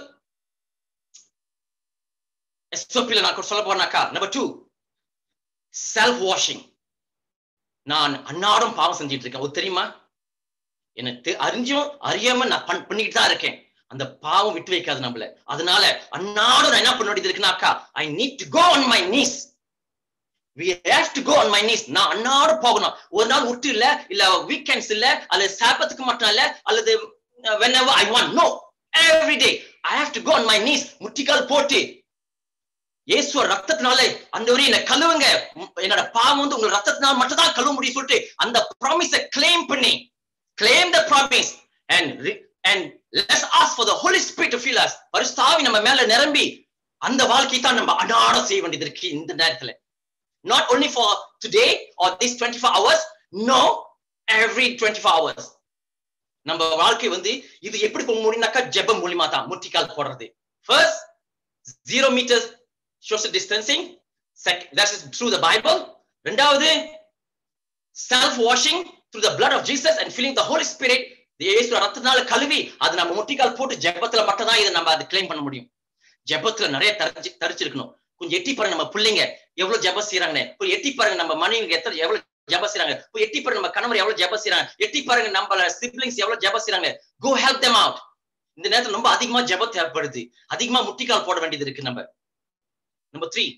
எஸ்ஓபியில நான் சொல்ல போனாக்கா நம்பர் டூ செல்ஃப் வாஷிங் நான் அன்னாடம் பாவம் செஞ்சிட்டு இருக்கேன் அது தெரியுமா எனக்கு அறிஞ்சும் அறியாம நான் பண் பண்ணிட்டு தான் இருக்கேன் அந்த பாவம் விட்டு வைக்காது நம்மள அதனால அன்னாடம் நான் என்ன பண்ண வேண்டியது இருக்குனாக்கா I need to go on my knees we have to go on my knees நான் அன்னாடு போகணும் ஒரு நாள் விட்டு இல்ல இல்ல வீக்கெண்ட்ஸ் இல்ல அல்லது சாபத்துக்கு மட்டும் இல்ல அல்லது whenever i want no every day I have to go on my knees முட்டிக்கால் போட்டு இயேசுவ ரத்தத்தினாலே அந்த ஒரு என்ன கழுவுங்க உம், என்னோட பாவம் வந்து உங்க ரத்தத்தினால மட்டும் தான் கழுவ முடியும் சொல்லிட்டு அந்த ப்ராமிஸை கிளைம் பண்ணி claim the promise and and let's ask for the Holy Spirit to feel us பரிசுத்தாவி நம்ம மேல நிரம்பி அந்த வாழ்க்கை தான் நம்ம அடாடம் செய்ய வேண்டியது இருக்கு இந்த நேரத்துல not only for today or this 24 hours no every 24 hours நம்ம வாழ்க்கை வந்து இது எப்படி போக முடியும்னாக்கா ஜெபம் மூலியமா தான் முட்டிக்கால் போடுறது first zero meter social distancing that is through the bible ரெண்டாவது self washing through the blood of jesus and filling the holy spirit இயேசு ரத்தத்தினால கழுவி அது நம்ம முட்டிக்கால் போட்டு ஜெபத்துல மட்டும் தான் இதை நம்ம அது கிளைம் பண்ண முடியும் ஜெபத்துல நிறைய தரிச்சு தரிச்சிருக்கணும் கொஞ்சம் எட்டி பாருங்க நம்ம பிள்ளைங்க எவ்வளவு ஜெபம் செய்யறாங்கன்னு கொஞ்சம் எட்டி பாருங்க நம்ம மனைவி எத்தனை எவ்வளவு ஜெபம் செய்யறாங்க கொஞ்சம் எட்டி பாருங்க நம்ம கணவர் எவ்வளவு ஜெபம் செய்யறாங்க எட்டி பாருங்க நம்ம சிப்ளிங்ஸ் எவ்வளவு ஜெபம் செய்யறாங்க கோ ஹெல்ப் them out இந்த நேரத்துல ரொம்ப அதிகமா ஜெபம் தேவைப்படுது அதிகமா முட்டிக்கால் போட வேண்டியது இருக்கு நம்ம நம்பர் த்ரீ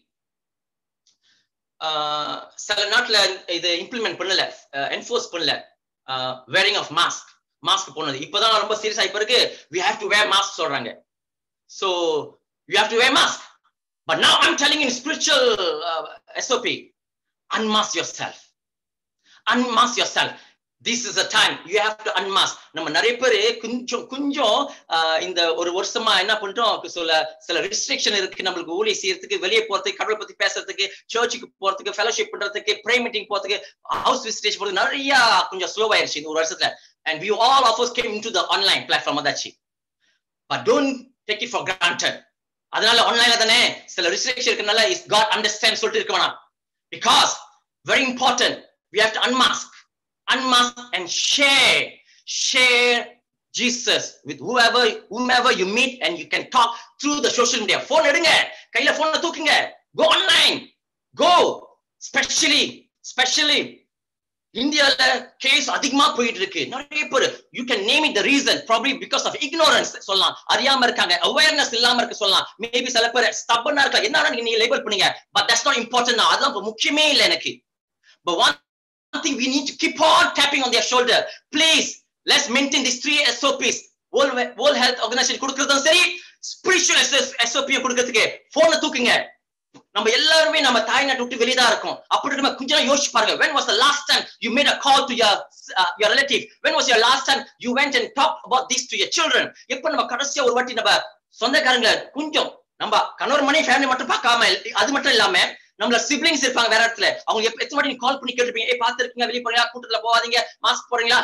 சில நாட்டுல இது இம்ப்ளிமெண்ட் பண்ணல என்ஃபோர்ஸ் பண்ணல வேரிங் ஆஃப் மாஸ்க் மாஸ்க் போனது இப்பதான் ரொம்ப சீரியஸா இப்ப இருக்கு we have to wear mask சொல்றாங்க so you have to wear mask but now I'm telling in spiritual SOP unmask yourself unmask yourself this is a time you have to unmask நம்ம நிறைய பேர் கொஞ்சம் கொஞ்சம் ஆஹ், இந்த ஒரு வருஷமா என்ன பண்றோம் சொல்ல சில ரெஸ்ட்ரிக்ஷன் இருக்கு நம்மளுக்கு ஊழிய செய்யறதுக்கு வெளியே போறதுக்கு கடவுளை பத்தி பேசுறதுக்கு சர்ச்சுக்கு போறதுக்கு ஃபெலோஷிப் பண்றதுக்கு ப்ரே மீட்டிங் போறதுக்கு ஹவுஸ் விசிட்டேஷன் போறதுக்கு நிறைய கொஞ்சம் ஸ்லோ ஆயிருச்சு இந்த ஒரு வருஷத்துல and we all of us came into the online platform அதாச்சு but don't take it for granted அதனால ஆன்லைன்ல தானே சில ரெஸ்ட்ரிக்ஷன் இருக்கனால இஸ் காட் அண்டர்ஸ்டாண்ட் சொல்லிட்டு இருக்க வேணாம் because very important we have to unmask unmask and share share jesus with whoever whomever you meet and you can talk through the social media phone எடுங்க கையில போன் தூக்குங்க go online go especially especially இந்தியால case அதிகமா போயிட்டு இருக்கு நிறைய பேர் you can name it the reason probably because of ignorance சொல்லலாம் அறியாம இருக்காங்க அவேர்னஸ் இல்லாம இருக்க சொல்லலாம் மேபி சில பேர் ஸ்டப்பனா இருக்கலாம் என்ன நீங்க லேபிள் பண்ணீங்க பட் தட்ஸ் நாட் இம்பார்ட்டன்ட் அதெல்லாம் இப்ப முக்கியமே இல்லை எனக்கு but one thing we need to keep on tapping on their shoulder please let's maintain these three SOPs World, World Health Organization கொடுக்கறதும் சரி ஸ்பிரிச்சுவல் SOP கொடுக்கறதுக்கு போனை தூக்குங்க நம்ம எல்லாருமே நம்ம தாய்நாட்டை விட்டு வெளியே தான் இருக்கோம் அப்படி நம்ம கொஞ்ச நேரம் யோசிச்சு பாருங்க when was the last time you made a call to your uh, your relative when was your last time you went and talked about this to your children எப்ப நம்ம கடைசியா ஒரு வாட்டி நம்ம சொந்தக்காரங்க கொஞ்சம் நம்ம கணவர் மணி ஃபேமிலி மட்டும் பார்க்காம அது மட்டும் இல்லாம நம்மள சிப்ளிங்ஸ் இருப்பாங்க வேற இடத்துல அவங்க எப்ப எத்தனை வாட்டி கால் பண்ணி கேட்டிருப்பீங்க ஏ பாத்துருக்கீங்க வெளியே போறீங்களா கூட்டத்துல போகாதீங்க மாஸ்க் போறீங்களா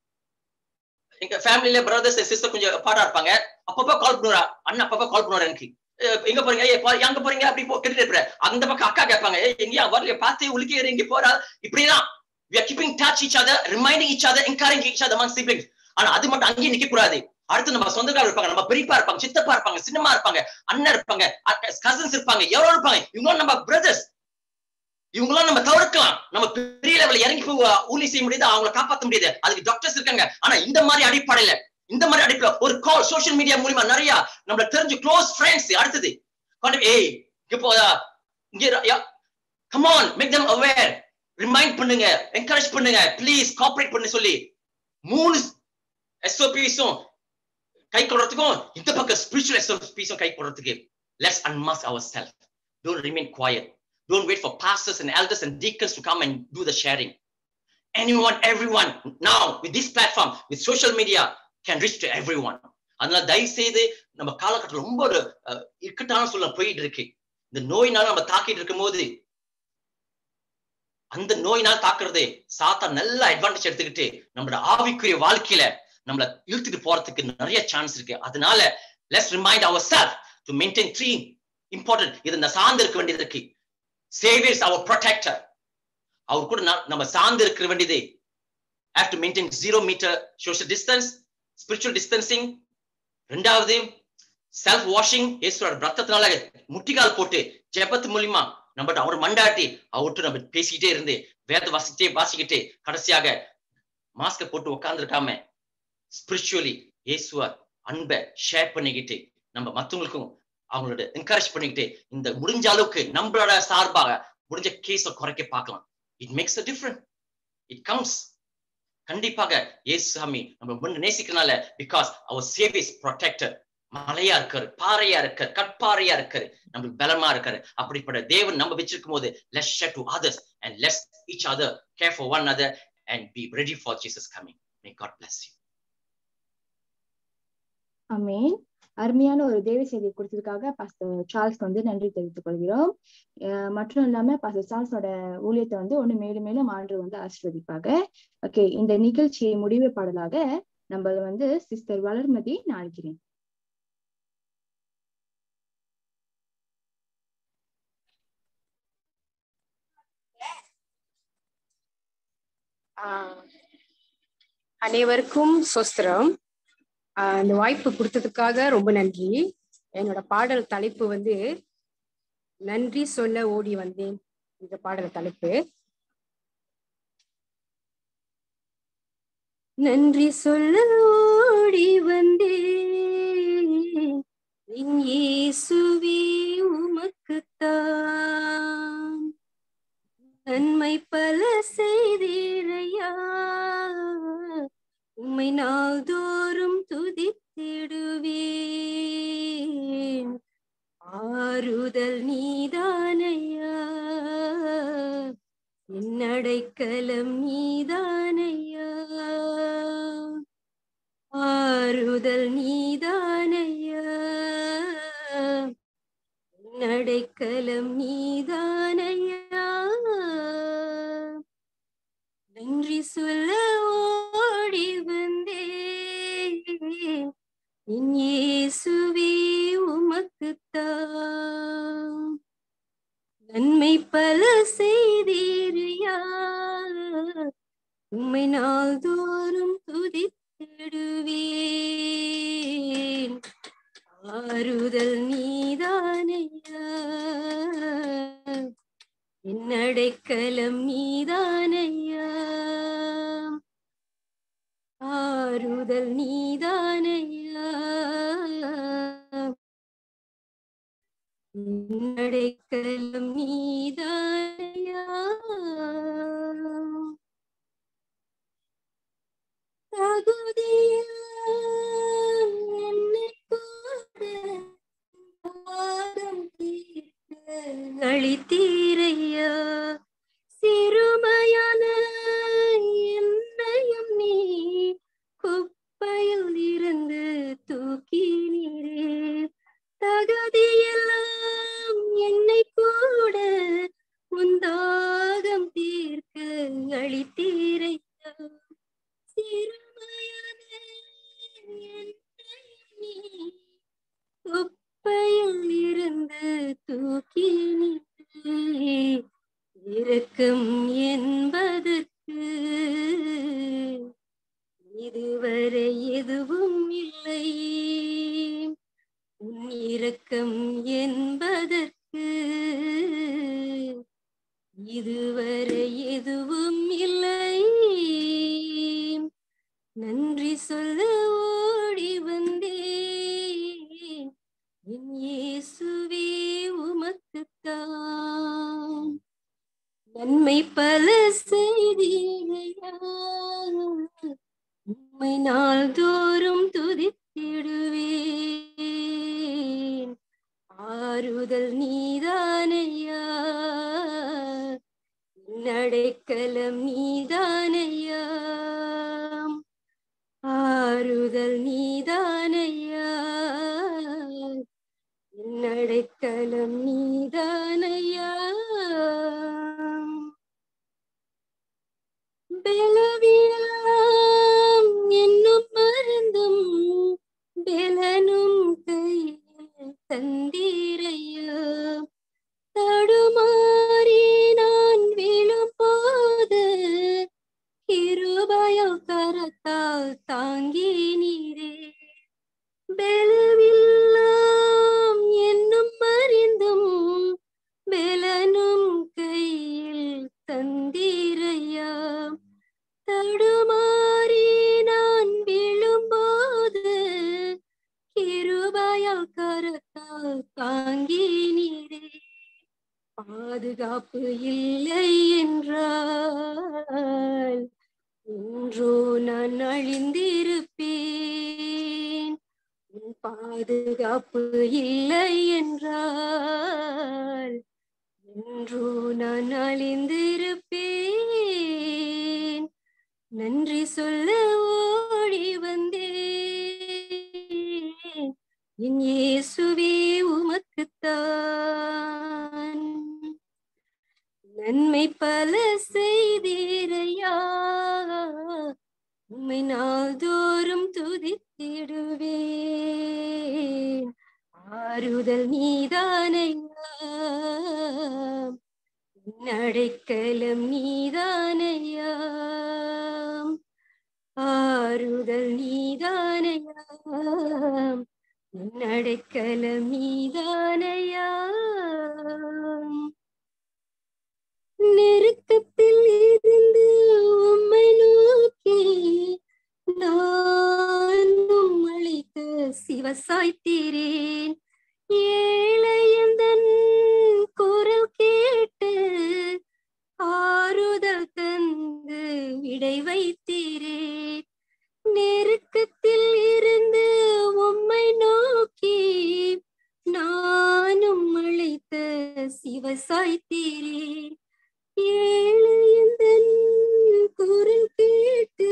எங்க ஃபேமிலில பிரதர்ஸ் சிஸ்டர் கொஞ்சம் பாடா இருப்பாங்க அப்பப்ப கால் பண்ணுவா அண்ணன் அப்பப்ப கால் பண்ணுவாரு எனக்கு அஹ் எங்க போறீங்க ஏய், பா- எங்க போறீங்க அப்படி போ கேட்டுட்டு இருப்பேன் அந்த பக்கம் அக்கா கேட்பாங்க ஏய், எங்கேயா வரல பார்த்து உலுக்கி எங்க போறா இப்படிதான் we are keeping touch each other reminding each other encouraging each other among siblings ஆனா அது மட்டும் அங்கேயே நிக்க கூடாது அடுத்து நம்ம சொந்தக்காரர் இருப்பாங்க நம்ம பெரியப்பா இருப்பாங்க சித்தப்பா இருப்பாங்க சின்னம்மா இருப்பாங்க அண்ணன் இருப்பாங்க கசின்ஸ் இருப்பாங்க எவ்வளவு இருப்பாங்க இவங்க நம்ம பிரதர்ஸ் இவங்களாம் நம்ம தவிர்க்கலாம் நம்ம பெரிய லெவல்ல இறங்கி போய் ஊழி செய்ய முடியாது அவங்கள காப்பாத்த முடியாது அதுக்கு டாக்டர்ஸ் இருக்காங்க ஆனா இந்த மாதிரி அடிப்படையில இந்த மாதிரி அடிப்படையில ஒரு கால் சோஷியல் மீடியா மூலியமா நிறைய நம்மள தெரிஞ்சு க்ளோஸ் ஃப்ரெண்ட்ஸ் அடுத்தது கொண்டு போய், ஏய் இங்க போதா இங்க come on make them aware remind பண்ணுங்க என்கரேஜ் பண்ணுங்க ப்ளீஸ் கோஆபரேட் பண்ணு சொல்லி மூணு எஸ்ஓபிஸும் கை கொடுறதுக்கும் இந்த பக்கம் ஸ்பிரிச்சுவல் எஸ்ஓபிஸும் கை கொடுறதுக்கு let's unmask ourselves don't remain quiet don't wait for pastors and elders and deacons to come and do the sharing anyone everyone now with this platform with social media can reach to everyone அதனால தயவு செய்து நம்ம காலகட்டம் ரொம்ப ஒரு அஹ், இக்கட்டான சூழ்நிலை போயிட்டு இருக்கு இந்த நோயினால நம்ம தாக்கிட்டு இருக்கும்போது அந்த நோயினால் தாக்குறது சாத்தா நல்ல அட்வான்டேஜ் எடுத்துக்கிட்டு நம்மளோட ஆவிக்குரிய வாழ்க்கையில நம்மள இழுத்துட்டு போறதுக்கு நிறைய சான்ஸ் இருக்கு அதனால let's remind our self to maintain three important இது நான் சார்ந்து இருக்க வேண்டியது இருக்கு சேவியர்ஸ் அவர் ப்ரொடெக்டர் அவர் கூட நா- நம்ம சார்ந்து இருக்க வேண்டியது have to maintain zero meter social distance spiritual distancing ரெண்டாவது செல்ஃப் வாஷிங் இயேசுவோட ரத்தத்தினால முட்டிக்கால் போட்டு ஜெபத்து மூலியமா நம்ம அவர் மண்டாட்டி அவர்கிட்ட நம்ம பேசிக்கிட்டே இருந்து வேத வாசிக்கிட்டே வாசிக்கிட்டே கடைசியாக மாஸ்க போட்டு உட்கார்ந்துருக்காம ஸ்பிரிச்சுவலி இயேசுவ அன்பை ஷேர் பண்ணிக்கிட்டு நம்ம மத்தவங்களுக்கும் அவங்களோட என்கரேஜ் பண்ணிக்கிட்டு இந்த முடிஞ்ச அளவுக்கு நம்மளோட சார்பாக முடிஞ்ச கேஸ குறைக்க பார்க்கலாம் it makes a different it comes கண்டிப்பாக இயேசு சாமி நம்ம முன்ன நேசிக்கிறனால because our save is protector மலையா இருக்காரு பாறையா இருக்காரு கற்பாறையா இருக்காரு நம்மளுக்கு பலமா இருக்காரு அப்படிப்பட்ட தேவன் நம்ம வச்சிருக்கும் போது let's share to others and let's each other care for one other and be ready for Jesus coming may God bless you amen அருமையான ஒரு தேவ செய்தி கொடுத்ததுக்காக பாஸ்டர் சார்ல்ஸ்க்கு வந்து நன்றி தெரிவித்துக் கொள்கிறோம் அஹ் மட்டும் இல்லாம பாஸ்டர் சார்ல்ஸோட ஊழியத்தை வந்து ஒண்ணு மேலும் மேலும் ஆண்டு வந்து ஆசிர்வதிப்பாங்க ஓகே இந்த நிகழ்ச்சியை முடிவு பாடலாக நம்ம வந்து சிஸ்டர் வளர்மதி நான் அழைக்கிறேன் ஆஹ் அனைவருக்கும் சொஸ்திரம் ஆஹ் இந்த வாய்ப்பு கொடுத்ததுக்காக ரொம்ப நன்றி என்னோட பாடல் தலைப்பு வந்து நன்றி சொல்ல ஓடி வந்தேன் இந்த பாடல் தலைப்பு நன்றி சொல்ல ஓடி வந்தேன் என் இயேசுவே உமக்குத்தான் நன்மை பல செய்தீரையா உம்மை நாள்தோறும் துதித்திடுவேன் ஆறுதல் நீதானையா என் அடைக்கலம் நீதானையா ஆறுதல் நீதானையா என் அடைக்கலம் நீதானையா நன்றி சொல்ல ஓடி வந்தேன் என் இயேசுவே உமக்குத்தான் நன்மை பல செய்தீரியா உம்மை நாள்தோறும் துதித்திடுவேன் ஆறுதல் நீதானையா என் அடைக்கலம் நீதானையா ஆறுதல் நீதானையா என் அடைக்கலம் நீதானையா தகுதியில் என்னை கூட பாதம் தீர்க்க அளித்தீரையா சிறுமையான என்னையும் நீ குப்பையில் இருந்து தூக்கினீரே தகுதியெல்லாம் என்னை கூட உந்தாகம் தீர்க்க அளித்தீரையா சிறுமையான என்னையும் நீ குப்பையில் இருந்து தூக்கினீரே இரக்கம் என்பதற்கு இதுவரை எதுவும் இல்லை உன் இரக்கம் என்பதற்கு இதுவரை எதுவும் இல்லை நன்றி சொல்ல ஓடி வந்தேன் என் இயேசுவே உமக்குத்தான் நன்மை பல செய்தீரையா உம்மை நாள்தோறும் துதித்திடுவேன் ஆறுதல் நீதானையா என் அடைக்கலம் நீதானையா ஆறுதல் நீதானையா என் அடைக்கலம் நீதானையா பலவீனம் என்னும் மருந்தும் பலனும் கையில் தந்தீரையா தடுமாறி நான் விழும்போது கிருபையோ கரத்தால் தாங்கி நீரே பெலவெல்லாம் என்னும் மறிந்தும் பெலனும் கையில் தந்தீரையா தடுமாறி நான் விழும்போது கிருபையா கரத்தால் தாங்கி நீரே பாதுகாப்பு இல்லை என்றால் இன்றோ நான் அழிந்திருப்பேன் உன் பாதுகாப்பு இல்லை என்றால் என்றோ நான் அழிந்திருப்பேன் நன்றி சொல்ல ஓடி வந்தேன் என் இயேசுவே உமக்குத்தான் நன்மை பல செய்தீரையா உம்மை நாள்தோறும் துதித்திடுவேன் ஆறுதல் நீதானையா நடைக்கலம் நீதானையா ஆறுதல் நீதானையா நடைக்கலம் நீதானையா நெருக்கத்தில் இருந்து உம்மை நோக்கி நானும் அழைத்த சிவசாய்த்தீரேன் ஏழையந்தன் குரல் கேட்டு ஆறுதல் தந்து விடை வைத்தீரேன் நெருக்கத்தில் இருந்து உம்மை நோக்கி நானும் அழைத்த சிவசாய்த்தீரேன் ஏழையந்தன் குரல் கேட்டு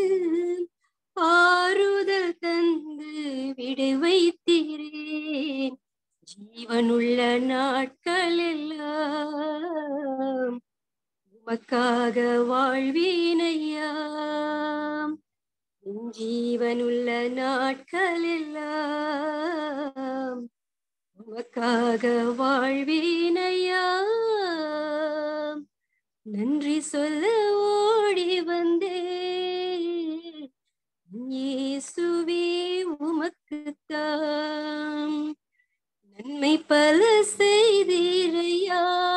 ஆறுதல் தந்து விடை வைத்தீரேன் ஜீவனுள்ள நாட்கள் எல்லாம் உமக்காக வாழ்வீனையா என் ஜீவனுள்ள நாட்கள் எல்லாம் உமக்காக வாழ்வீனையா நன்றி சொல்ல ஓடி வந்தேன் இயேசுவே உமக்குத்தான் நன்மை பல செய்தீரையா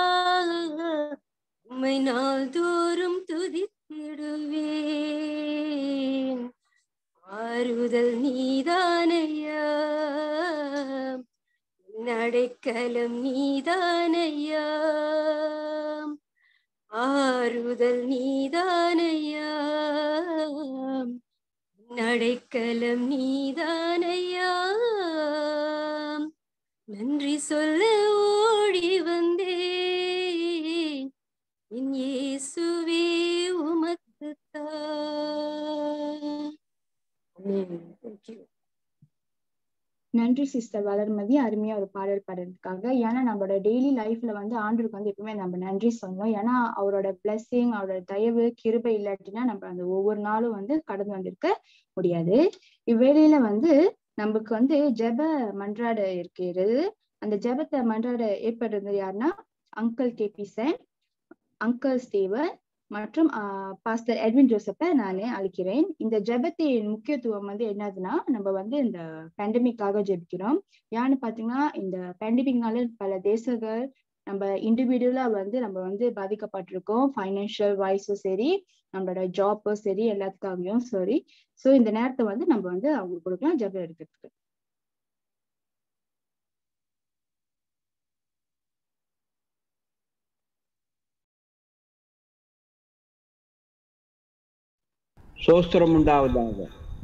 உம்மை நாள்தோறும் துதித்திடுவேன் ஆறுதல் நீதானையா நடைக்கலம் நீதானையா ஆறுதல் நீதானையா நடைக்கலம் நீதானையா நன்றி சொல்ல ஓடி வந்தேன் என் இயேசுவே உமக்குத்தான் Thank you. நன்றி சிஸ்டர் வளர்மதி அருமையா ஒரு பாடல் பாடுறதுக்காக ஏன்னா நம்மளோட டெய்லி லைஃப்ல வந்து ஆண்டுக்கு வந்து எப்பவுமே நம்ம நன்றி சொல்லணும் ஏன்னா அவரோட பிளெஸ்ஸிங் அவரோட தயவு கிருபை இல்லாட்டினா நம்ம அந்த ஒவ்வொரு நாளும் வந்து கடந்து வந்திருக்க முடியாது இவ்வேளையில வந்து நமக்கு வந்து ஜெப மன்றாட இருக்கிறது அந்த ஜெபத்தை மன்றாட ஏற்படுறது யாருன்னா uncle KP Sen uncle Steven மற்றும் பாஸ்டர் எட்வின் ஜோசப்பை நானே அழைக்கிறேன் இந்த ஜெபத்தின் முக்கியத்துவம் வந்து என்னதுன்னா நம்ம வந்து இந்த பேண்டமிக்காக ஜெபிக்கிறோம் ஏன்னு பாத்தீங்கன்னா இந்த பேண்டமிக்னால பல தேசங்கள் நம்ம இண்டிவிஜுவலா வந்து நம்ம வந்து பாதிக்கப்பட்டிருக்கோம் ஃபைனான்சியல் வைஸும் சரி நம்மளோட ஜாப்பும் சரி எல்லாத்துக்காகவும் சரி ஸோ இந்த நேரத்தை வந்து நம்ம வந்து அவங்களுக்கு கொடுக்கலாம் ஜெபம் எடுக்கிறதுக்கு சோஸ்திரம் உண்டாவதாக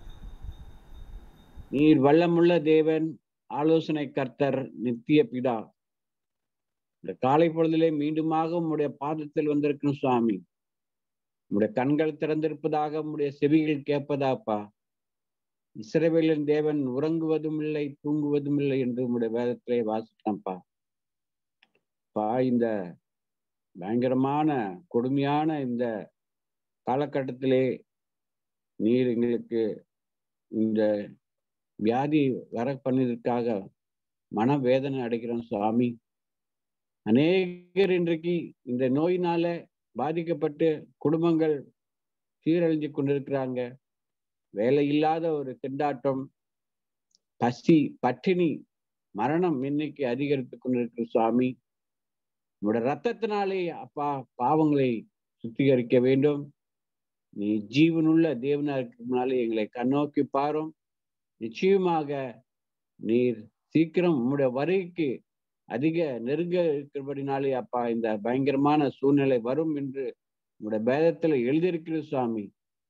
நீர் வல்லமுள்ள தேவன் ஆலோசனை கர்த்தர் நித்திய பிதா இந்த காலை பொழுதிலே மீண்டுமாக உம்முடைய பாதத்தில் வந்திருக்கும் சுவாமி உம்முடைய கண்கள் திறந்திருப்பதாக உம்முடைய செவிகள் கேட்பதாப்பா இஸ்ரவேலின் தேவன் உறங்குவதும் இல்லை தூங்குவதும் இல்லை என்று உம்முடைய வேதத்திலே வாசித்தோம்ப்பா பா இந்த பயங்கரமான கொடுமையான இந்த காலகட்டத்திலே நீர் எங்களுக்கு இந்த வியாதி வர பண்ணதற்காக மனவேதனை அடைக்கிறோம் சுவாமி அநேகர் இன்றைக்கு இந்த நோயினால பாதிக்கப்பட்டு குடும்பங்கள் சீரழிஞ்சு கொண்டிருக்கிறாங்க வேலை இல்லாத ஒரு திண்டாட்டம் பசி பட்டினி மரணம் இன்னைக்கு அதிகரித்து கொண்டிருக்கிற சுவாமி உங்களோட ரத்தத்தினாலே அப்பா பாவங்களை சுத்திகரிக்க வேண்டும் நீ ஜீவனுள்ள தேவனா இருக்கிறதுனால எங்களை கண்ணோக்கி பாரும் நிச்சயமாக நீர் சீக்கிரம் உம்முடைய வருகைக்கு அதிக நெருங்க இருக்கிறபடினாலே அப்பா இந்த பயங்கரமான சூழ்நிலை வரும் என்று உங்களுடைய பேதத்துல எழுதியிருக்கிறது சுவாமி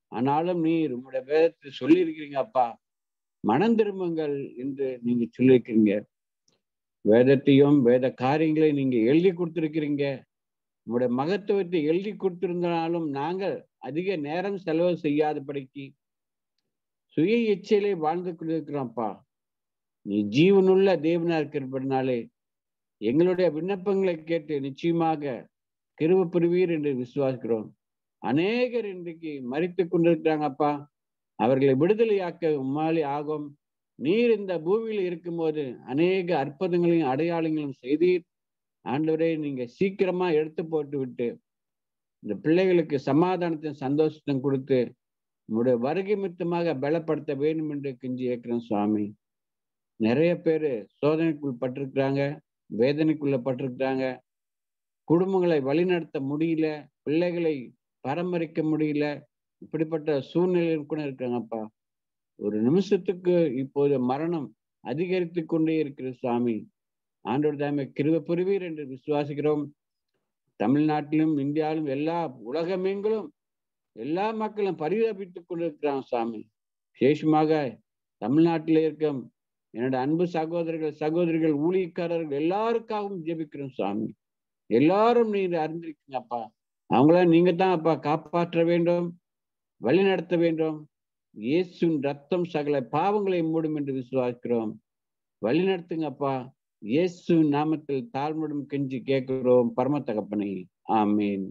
ஆனாலும் நீர் உங்களுடைய வேதத்தை சொல்லியிருக்கிறீங்க அப்பா மனம் திரும்புங்கள் என்று நீங்க சொல்லியிருக்கிறீங்க வேதத்தையும் வேத காரியங்களை நீங்க எழுதி கொடுத்திருக்கிறீங்க உங்களுடைய மகத்துவத்தை எழுதி கொடுத்திருந்தாலும் நாங்கள் அதிக நேரம் செலவு செய்யாதபடிக்கு சுய இச்சையிலே வாழ்ந்து கொண்டிருக்கிறோம்ப்பா நீ ஜீவனுள்ள தேவனா இருக்கிறபடினாலே எங்களுடைய விண்ணப்பங்களை கேட்டு நிச்சயமாக கிருப புரிவீர் என்று விசுவாசிக்கிறோம் அநேகர் இன்றைக்கு மறித்து கொண்டிருக்கிறாங்கப்பா அவர்களை விடுதலையாக்க உம்மாலே ஆகும் நீர் இந்த பூமியில் இருக்கும்போது அநேக அற்புதங்களையும் அடையாளங்களையும் செய்தீர் ஆண்டவரே நீங்க சீக்கிரமா எடுத்து போட்டு விட்டு இந்த பிள்ளைகளுக்கு சமாதானத்தையும் சந்தோஷத்தையும் கொடுத்து உங்களுடைய வருகை மித்தமாக பலப்படுத்த வேண்டும் என்று கெஞ்சி ஏற்கிறோம் சுவாமி நிறைய பேர் சோதனைக்குள் பட்டிருக்கிறாங்க வேதனைக்குள்ள பட்டிருக்கிறாங்க குடும்பங்களை வழிநடத்த முடியல பிள்ளைகளை பராமரிக்க முடியல இப்படிப்பட்ட சூழ்நிலையில் கூட இருக்காங்கப்பா ஒரு நிமிஷத்துக்கு இப்போது மரணம் அதிகரித்து கொண்டே இருக்கிற சுவாமி ஆண்டோர் தாமே கிருவ புரிவீர் என்று விசுவாசிக்கிறோம் தமிழ்நாட்டிலும் இந்தியாவிலும் எல்லா உலகமெங்கிலும் எல்லா மக்களும் பரிதாபித்துக் கொண்டிருக்கிறான் சுவாமி விசேஷமாக தமிழ்நாட்டில் இருக்கும் என்னோட அன்பு சகோதரர்கள் சகோதரிகள் ஊழியக்காரர்கள் எல்லாருக்காகவும் ஜெபிக்கிறோம் சுவாமி எல்லாரும் நீங்க அறிந்திருக்கீங்கப்பா அவங்கள நீங்க தான் அப்பா காப்பாற்ற வேண்டும் வழி நடத்த வேண்டும் இயேசுவின் ரத்தம் சகல பாவங்களை மூடும் என்று விசுவாசிக்கிறோம் வழி நடத்துங்கப்பா இயேசு நாமத்தில் தாழ்முடும் கெஞ்சி கேட்கிறோம் பரம தகப்பனை ஆமீன்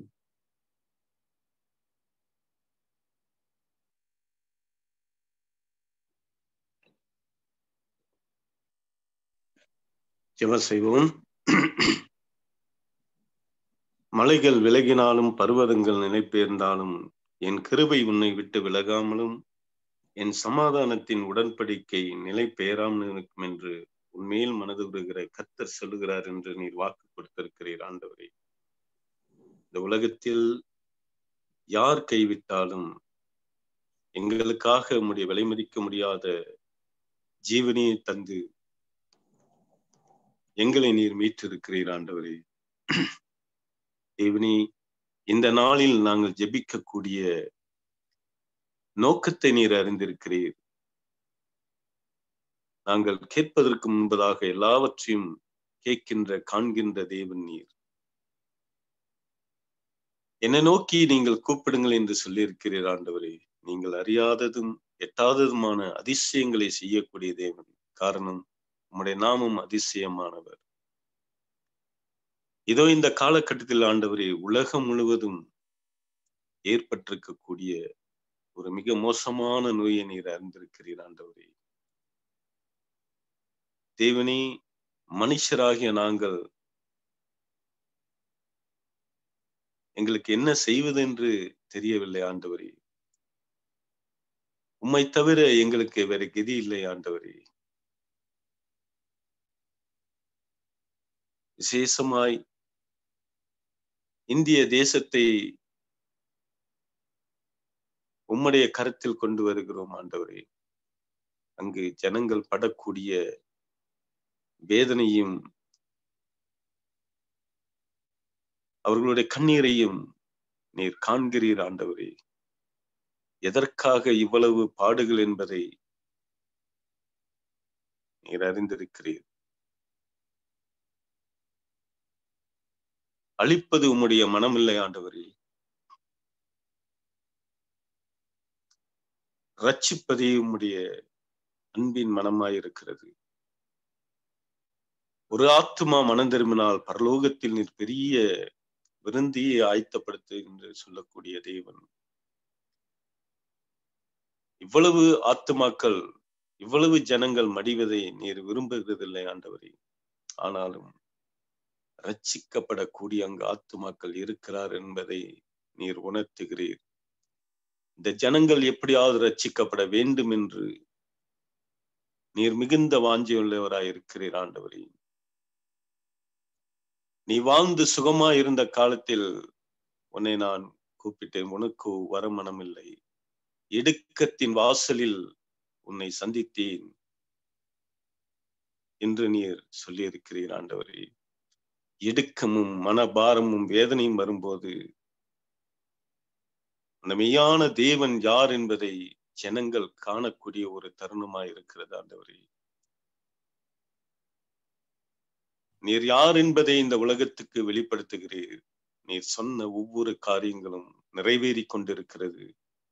ஜெப செய்வோம் மலைகள் விலகினாலும் பர்வதங்கள் நிலைபெயர்ந்தாலும் என் கிருபை உன்னை விட்டு விலகாமலும் என் சமாதானத்தின் உடன்படிக்கை நிலை பெயராமல் இருக்கும் என்று உண்மையில் மனது விடுகிற கத்தர் சொல்லுகிறார் என்று நீர் வாக்கு கொடுத்திருக்கிறீர் ஆண்டவரே இந்த உலகத்தில் யார் கைவிட்டாலும் எங்களுக்காக உம்முடைய விலை மதிக்க முடியாத ஜீவனையை தந்து எங்களை நீர் மீட்டிருக்கிறீர் ஆண்டவரே தேவனி இந்த நாளில் நாங்கள் ஜெபிக்கக்கூடிய நோக்கத்தை நீர் அறிந்திருக்கிறீர் நாங்கள் கேட்பதற்கு முன்பதாக எல்லாவற்றையும் கேட்கின்ற காண்கின்ற தேவன் நீர் என்னை நோக்கி நீங்கள் கூப்பிடுங்கள் என்று சொல்லியிருக்கிறீர் ஆண்டவரே நீங்கள் அறியாததும் எட்டாததுமான அதிசயங்களை செய்யக்கூடிய தேவன் காரணம் உம்முடைய நாமம் அதிசயமானவர் இதோ இந்த காலகட்டத்தில் ஆண்டவரே உலகம் முழுவதும் ஏற்பட்டிருக்கக்கூடிய ஒரு மிக மோசமான நோயை நீர் அறிந்திருக்கிறீர் ஆண்டவரே தேவனே மனுஷராகிய நாங்கள் எங்களுக்கு என்ன செய்வதென்று தெரியவில்லை ஆண்டவரே உம்மை தவிர எங்களுக்கு வேற கதி இல்லை ஆண்டவரே விசேஷமாய் இந்திய தேசத்தை உம்முடைய கருத்தில் கொண்டு வருகிறோம் ஆண்டவரே அங்கு ஜனங்கள் படக்கூடிய வேதனையும் அவர்களுடைய கண்ணீரையும் நீர் காண்கிறீர் ஆண்டவரே எதற்காக இவ்வளவு பாடுகள் என்பதை நீர் அறிந்திருக்கிறீர் அழிப்பது உம்முடைய மனமில்லை ஆண்டவரே ரட்சிப்பதே உம்முடைய அன்பின் மனமாயிருக்கிறது ஒரு ஆத்துமா மனம் திரும்பினால் பரலோகத்தில் நீர் பெரிய விருந்தியை ஆயத்தப்படுத்து என்று சொல்லக்கூடிய தேவன் இவ்வளவு ஆத்துமாக்கள் இவ்வளவு ஜனங்கள் மடிவதை நீர் விரும்புகிறதில்லை ஆண்டவரே ஆனாலும் ரட்சிக்கப்படக்கூடிய அங்கு ஆத்துமாக்கள் இருக்கிறார் என்பதை நீர் உணர்த்துகிறீர் இந்த ஜனங்கள் எப்படியாவது ரட்சிக்கப்பட வேண்டும் என்று நீர் மிகுந்த வாஞ்சியுள்ளவராய் இருக்கிறீர் ஆண்டவரே நீ வாழ்ந்து சுகமா இருந்த காலத்தில் உன்னை நான் கூப்பிட்டேன் உனக்கு வர மனமில்லை இடுக்கத்தின் வாசலில் உன்னை சந்தித்தேன் என்று நீர் சொல்லியிருக்கிறீர் ஆண்டவரே இடுக்கமும் மனபாரமும் வேதனையும் வரும்போது அந்த மெய்யான தேவன் யார் என்பதை ஜனங்கள் காணக்கூடிய ஒரு தருணமாய் இருக்கிறது ஆண்டவரே நீர் யார் என்பதை இந்த உலகத்துக்கு வெளிப்படுத்துகிறீர் நீர் சொன்ன ஒவ்வொரு காரியங்களும் நிறைவேறி கொண்டிருக்கிறது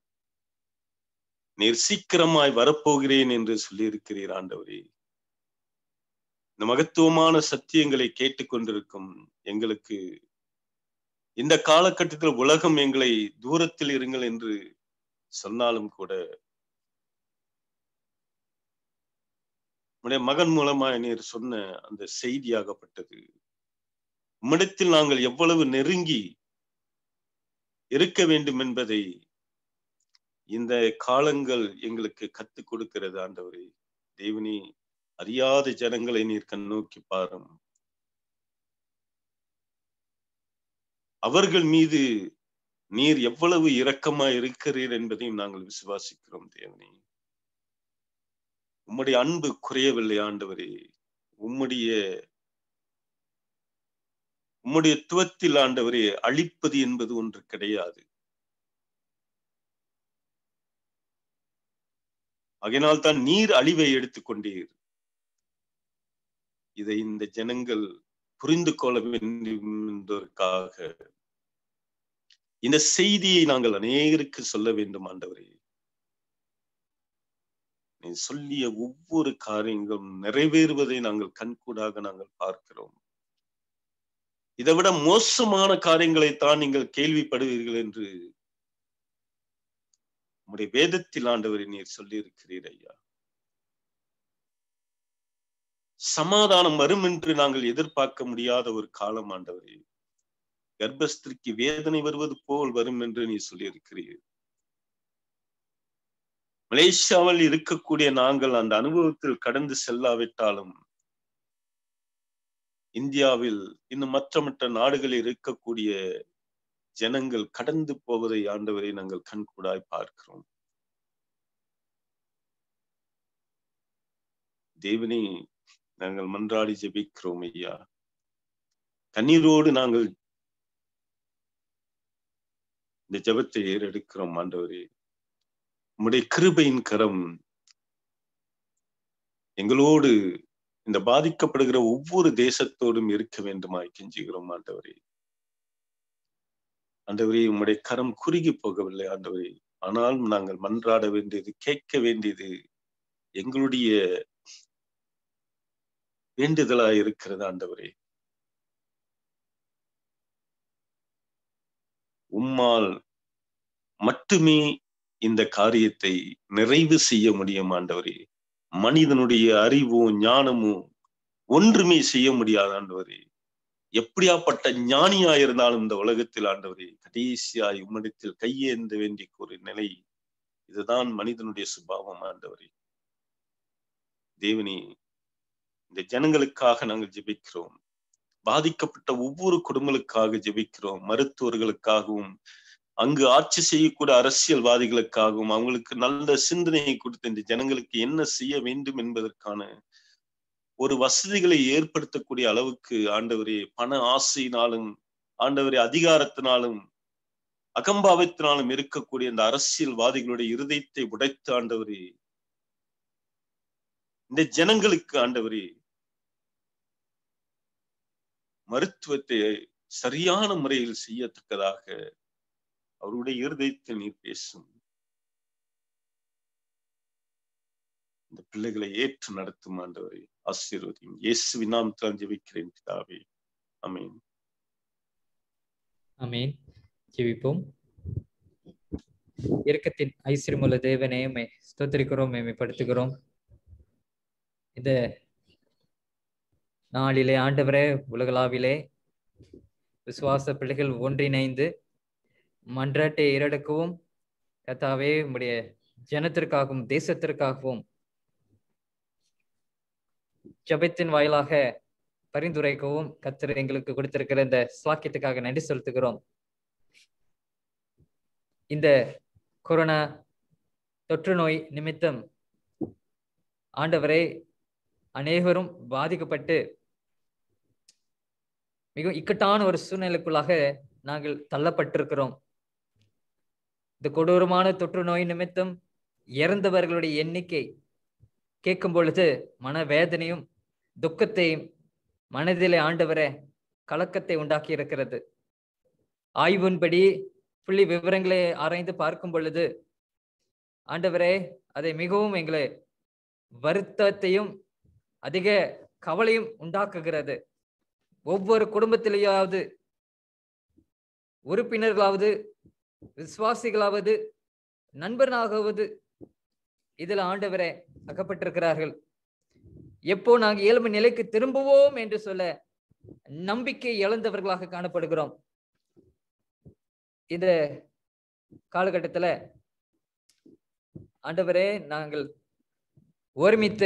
நீர் சீக்கிரமாய் வரப்போகிறேன் என்று சொல்லியிருக்கிறீர் ஆண்டவரே இந்த மகத்துவமான சத்தியங்களை கேட்டுக்கொண்டிருக்கும் எங்களுக்கு இந்த காலகட்டத்தில் உலகம் எங்களை தூரத்தில் இருங்கள் என்று சொன்னாலும் கூட உடைய மகன் மூலமாய் நீர் சொன்ன அந்த செய்தியாகப்பட்டது உம்மிடத்தில் நாங்கள் எவ்வளவு நெருங்கி இருக்க வேண்டும் என்பதை இந்த காலங்கள் எங்களுக்கு கத்துக் கொடுக்கிறது ஆண்டவரே தேவனி அறியாத ஜனங்களை நீர் கண்ணோக்கி பாரும் அவர்கள் மீது நீர் எவ்வளவு இரக்கமா இருக்கிறீர் என்பதையும் நாங்கள் விசுவாசிக்கிறோம் தேவனே உம்முடைய அன்பு குறையவில்லை ஆண்டவரே உம்முடைய உம்முடைய துவத்தில் ஆண்டவரே அழிப்பது என்பது ஒன்று கிடையாது அதனால் தான் நீர் அழிவை எடுத்துக்கொண்டீர் இதை இந்த ஜனங்கள் புரிந்து கொள்ள வேண்டும் என்பதற்காக இந்த செய்தியை நாங்கள் அநேகருக்கு சொல்ல வேண்டும் ஆண்டவரே நீ சொல்லிய ஒவ்வொரு காரியங்களும் நிறைவேறுவதை நாங்கள் கண்கூடாக நாங்கள் பார்க்கிறோம் இதை விட மோசமான காரியங்களைத்தான் நீங்கள் கேள்விப்படுவீர்கள் என்று உம்முடைய வேதத்தில் ஆண்டவரை நீர் சொல்லி இருக்கிறீர் ஐயா சமாதானம் வரும் என்று நாங்கள் எதிர்பார்க்க முடியாத ஒரு காலம் ஆண்டவரே கர்ப்பஸ்திரிக்கு வேதனை வருவது போல் வரும் என்று நீ சொல்லியிருக்கிறீர் மலேசியாவில் இருக்கக்கூடிய நாங்கள் அந்த அனுபவத்தில் கடந்து செல்லாவிட்டாலும் இந்தியாவில் இன்னும் மற்ற மற்ற நாடுகளில் இருக்கக்கூடிய ஜனங்கள் கடந்து போவதை ஆண்டவரை நாங்கள் கண்கூடாய் பார்க்கிறோம் தேவனே நாங்கள் மன்றாடி ஜெபிக்கிறோம் ஐயா கண்ணீரோடு நாங்கள் இந்த ஜெபத்தை ஏறெடுக்கிறோம் ஆண்டவரே உம்முடைய கிருபையின் கரம் எங்களோடு இந்த பாதிக்கப்படுகிற ஒவ்வொரு தேசத்தோடும் இருக்க வேண்டுமாய் கெஞ்சுகிறோம் ஆண்டவரே ஆண்டவரே உம்முடைய கரம் குறுகி போகவில்லை ஆண்டவரே ஆனாலும் நாங்கள் மன்றாட வேண்டியது கேட்க வேண்டியது எங்களுடைய வேண்டுதலாய் இருக்கிறது ஆண்டவரே உம்மால் மட்டுமே இந்த காரியத்தை நிறைவு செய்ய முடியும் ஆண்டவரே மனிதனுடைய அறிவோ ஞானமோ ஒன்றுமே செய்ய முடியாது ஆண்டவரே எப்படியாப்பட்ட ஞானியா இருந்தாலும் இந்த உலகத்தில் ஆண்டவரே கடைசியாய் உம்மிடத்தில் கையேந்த வேண்டிய ஒரு நிலை இதுதான் மனிதனுடைய சுபாவம் ஆண்டவரே தேவனி இந்த ஜனங்களுக்காக நாங்கள் ஜெபிக்கிறோம் பாதிக்கப்பட்ட ஒவ்வொரு குடும்பங்களுக்காக ஜெபிக்கிறோம் மருத்துவர்களுக்காகவும் அங்கு ஆட்சி செய்யக்கூடிய அரசியல்வாதிகளுக்காகவும் அவங்களுக்கு நல்ல சிந்தனையை கொடுத்து இந்த ஜனங்களுக்கு என்ன செய்ய வேண்டும் என்பதற்கான ஒரு வசதிகளை ஏற்படுத்தக்கூடிய அளவுக்கு ஆண்டவரே பண ஆசையினாலும் ஆண்டவரே அதிகாரத்தினாலும் அகம்பாவத்தினாலும் இருக்கக்கூடிய இந்த அரசியல்வாதிகளுடைய இருதயத்தை உடைத்து ஆண்டவரே இந்த ஜனங்களுக்கு ஆண்டவரே மருத்துவத்தை சரியான முறையில் செய்யத்தக்கதாக அவருடைய இருதயத்தில் நீர் பேசும் இந்த பிள்ளைகளை ஏற்று நடத்தும் ஆண்டவரை ஆசீர்வதியும் இயேசுவின் நாமத்தில் ஜெபிக்கிறேன் பிதாவே அமேன் அமேன் ஜெபிப்போம் இரக்கத்தின் ஐஸ்வர்யமுள்ள தேவனே மை ஸ்தோத்திரிக்கிறோம் மேம்படுத்துகிறோம் இந்த நாளிலே ஆண்டவரே உலகளாவிலே விசுவாச பிள்ளைகள் ஒன்றிணைந்து மன்றாட்டை இரடக்கவும் கத்தாவே உம்முடைய ஜனத்திற்காகவும் தேசத்திற்காகவும் ஜபத்தின் வாயிலாக பரிந்துரைக்கவும் கத்தர் எங்களுக்கு கொடுத்திருக்கிற இந்த ஸ்லாக்கியத்துக்காக நன்றி செலுத்துகிறோம் இந்த கொரோனா தொற்று நோய் நிமித்தம் ஆண்டவரை அனைவரும் பாதிக்கப்பட்டு மிகவும் இக்கட்டான ஒரு சூழ்நிலைக்குள்ளாக நாங்கள் தள்ளப்பட்டிருக்கிறோம் இந்த கொடூரமான தொற்று நோய் நிமித்தம் இறந்தவர்களுடைய எண்ணிக்கை கேட்கும் பொழுது மனவேதனையும் துக்கத்தையும் மனதிலே ஆண்டவரே கலக்கத்தை உண்டாக்கி இருக்கிறது ஆய்வின்படி புள்ளி விவரங்களை ஆராய்ந்து பார்க்கும் பொழுது ஆண்டவரே அதை மிகவும் எங்களை வருத்தத்தையும் அதிக கவலையும் உண்டாக்குகிறது ஒவ்வொரு குடும்பத்திலேயாவது உறுப்பினர்களாவது விசுவாசிகளாவது நண்பனாகவது இதுல ஆண்டவரே அகப்பட்டிருக்கிறார்கள் எப்போ நாங்க இயல்பு நிலைக்கு திரும்புவோம் என்று சொல்ல நம்பிக்கை இழந்தவர்களாக காணப்படுகிறோம் இந்த காலகட்டத்துல ஆண்டவரே நாங்கள் ஒருமித்து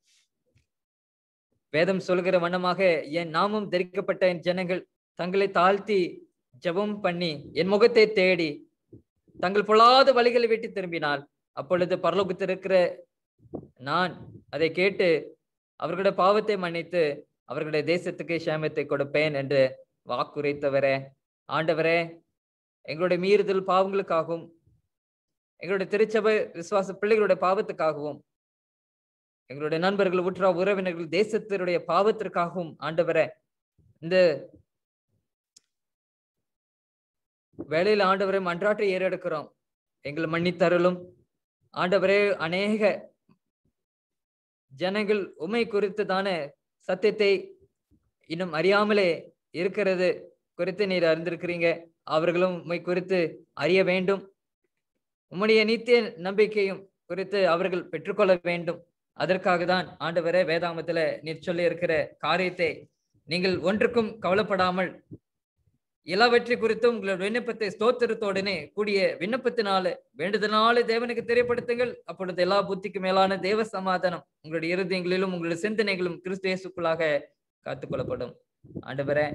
வேதம் சொல்கிற வண்ணமாக என் நாமும் தரிக்கப்பட்ட என் ஜனங்கள் தங்களை தாழ்த்தி ஜெபம் பண்ணி என் முகத்தை தேடி தங்கள் பொல்லாத வழிகளை விட்டு திரும்பினால் அப்பொழுது பரலோகத்தில் இருக்கிற நான் அதை கேட்டு அவர்களுடைய பாவத்தை மன்னித்து அவர்களுடைய தேசத்துக்கு சேமத்தை கொடுப்பேன் என்று வாக்குரைத்தவரே ஆண்டவரே எங்களுடைய மீறுதல் பாவங்களுக்காகவும் எங்களுடைய திருச்சபை விசுவாச பிள்ளைகளுடைய பாவத்துக்காகவும் எங்களுடைய நண்பர்கள் உற்றா உறவினர்கள் தேசத்தினுடைய பாவத்திற்காகவும் ஆண்டவரே இந்த வேலையில் ஆண்டவரை மன்றாட்டை ஏறெடுக்கிறோம் எங்களை மன்னித்தருளும் ஆண்டவரே அநேக ஜனங்கள் உமை குறித்து தானே சத்தியத்தை இன்னும் அறியாமலே இருக்கிறது குறித்து நீர் அறிந்திருக்கிறீங்க அவர்களும் உண்மை குறித்து அறிய வேண்டும் உம்முடைய நித்திய நம்பிக்கையும் குறித்து அவர்கள் பெற்றுக்கொள்ள வேண்டும் அதற்காக தான் ஆண்டவரே வேதாமத்துல நீர் சொல்லி இருக்கிற காரியத்தை நீங்கள் ஒன்றுக்கும் கவலைப்படாமல் எல்லாவற்றை குறித்தும் உங்களோட விண்ணப்பத்தை ஸ்தோத்திரத்தோடனே கூடிய விண்ணப்பத்தினால வேண்டுதனால தேவனுக்கு தெரியப்படுத்துங்கள் அப்பொழுது எல்லா புத்திக்கு மேலான தேவ சமாதானம் உங்களுடைய இருதயங்களிலும் உங்களுடைய சிந்தனைகளும் கிறிஸ்து இயேசுக்குள்ளாக காத்துக்கொள்ளப்படும் ஆண்டவரே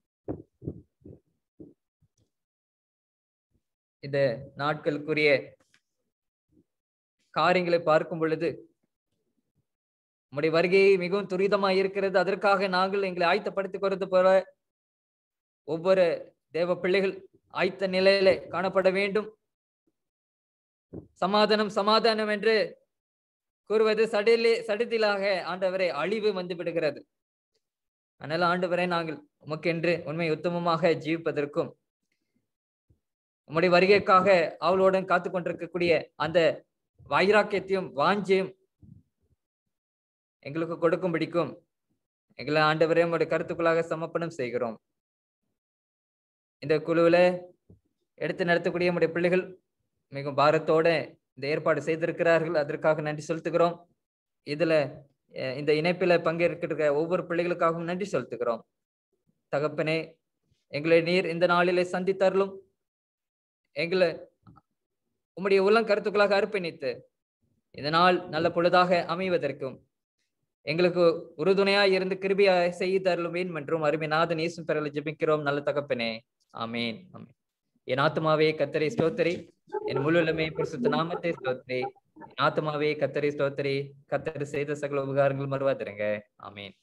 இந்த நாட்களுக்குரிய காரியங்களை பார்க்கும் பொழுது உம்முடைய வருகை மிகவும் துரிதமாக இருக்கிறது அதற்காக நாங்கள் எங்களை ஆயத்தப்படுத்திக் கொள்வது போல ஒவ்வொரு தேவ பிள்ளைகள் ஆயத்த நிலையில காணப்பட வேண்டும் சமாதானம் சமாதானம் என்று கூறுவது சடிலே சடிதிலாக ஆண்டவரை அழிவு வந்து விடுகிறது அதனால ஆண்டவரை நாங்கள் உமக்கென்று உண்மை உத்தமமாக ஜீவிப்பதற்கும் உம்முடைய வருகைக்காக அவளுடன் காத்து கொண்டிருக்கக்கூடிய அந்த வைராக்கியத்தையும் வாஞ்சியும் எங்களுக்கு கொடுக்கும் பிடிக்கும் எங்களை ஆண்டவரே உங்களுடைய கருத்துக்களாக சமர்ப்பணம் செய்கிறோம் இந்த குழுவில் எடுத்து நடத்தக்கூடிய நம்முடைய பிள்ளைகள் மிகவும் பாரத்தோட இந்த ஏற்பாடு செய்திருக்கிறார்கள் அதற்காக நன்றி செலுத்துகிறோம் இதுல இந்த இணைப்பில பங்கேற்கிற ஒவ்வொரு பிள்ளைகளுக்காகவும் நன்றி செலுத்துகிறோம் தகப்பனே எங்களை நீர் இந்த நாளிலே சந்தித்தருளும் எங்களை உம்முடைய உள்ளம் கருத்துக்களாக அர்ப்பணித்து இந்த நாள் நல்ல பொழுதாக அமைவதற்கும் எங்களுக்கு உறுதுணையா இருந்து கிருபியா செய்து தருளும் மற்றும் அருமைநாதன் இயேசு பெறல ஜெபிக்கிறோம் நல்ல தகப்பனே ஆமேன் ஆமேன் என் ஆத்மாவே கத்தரை ஸ்தோத்திரி என் முழுலமே பரிசுத்த நாமத்தை ஸ்தோத்திரி என் ஆத்மாவே கத்தரை ஸ்தோத்திரி கத்தர் செய்த சகல உபகாரங்கள் மறுவாதிருங்க ஆமேன்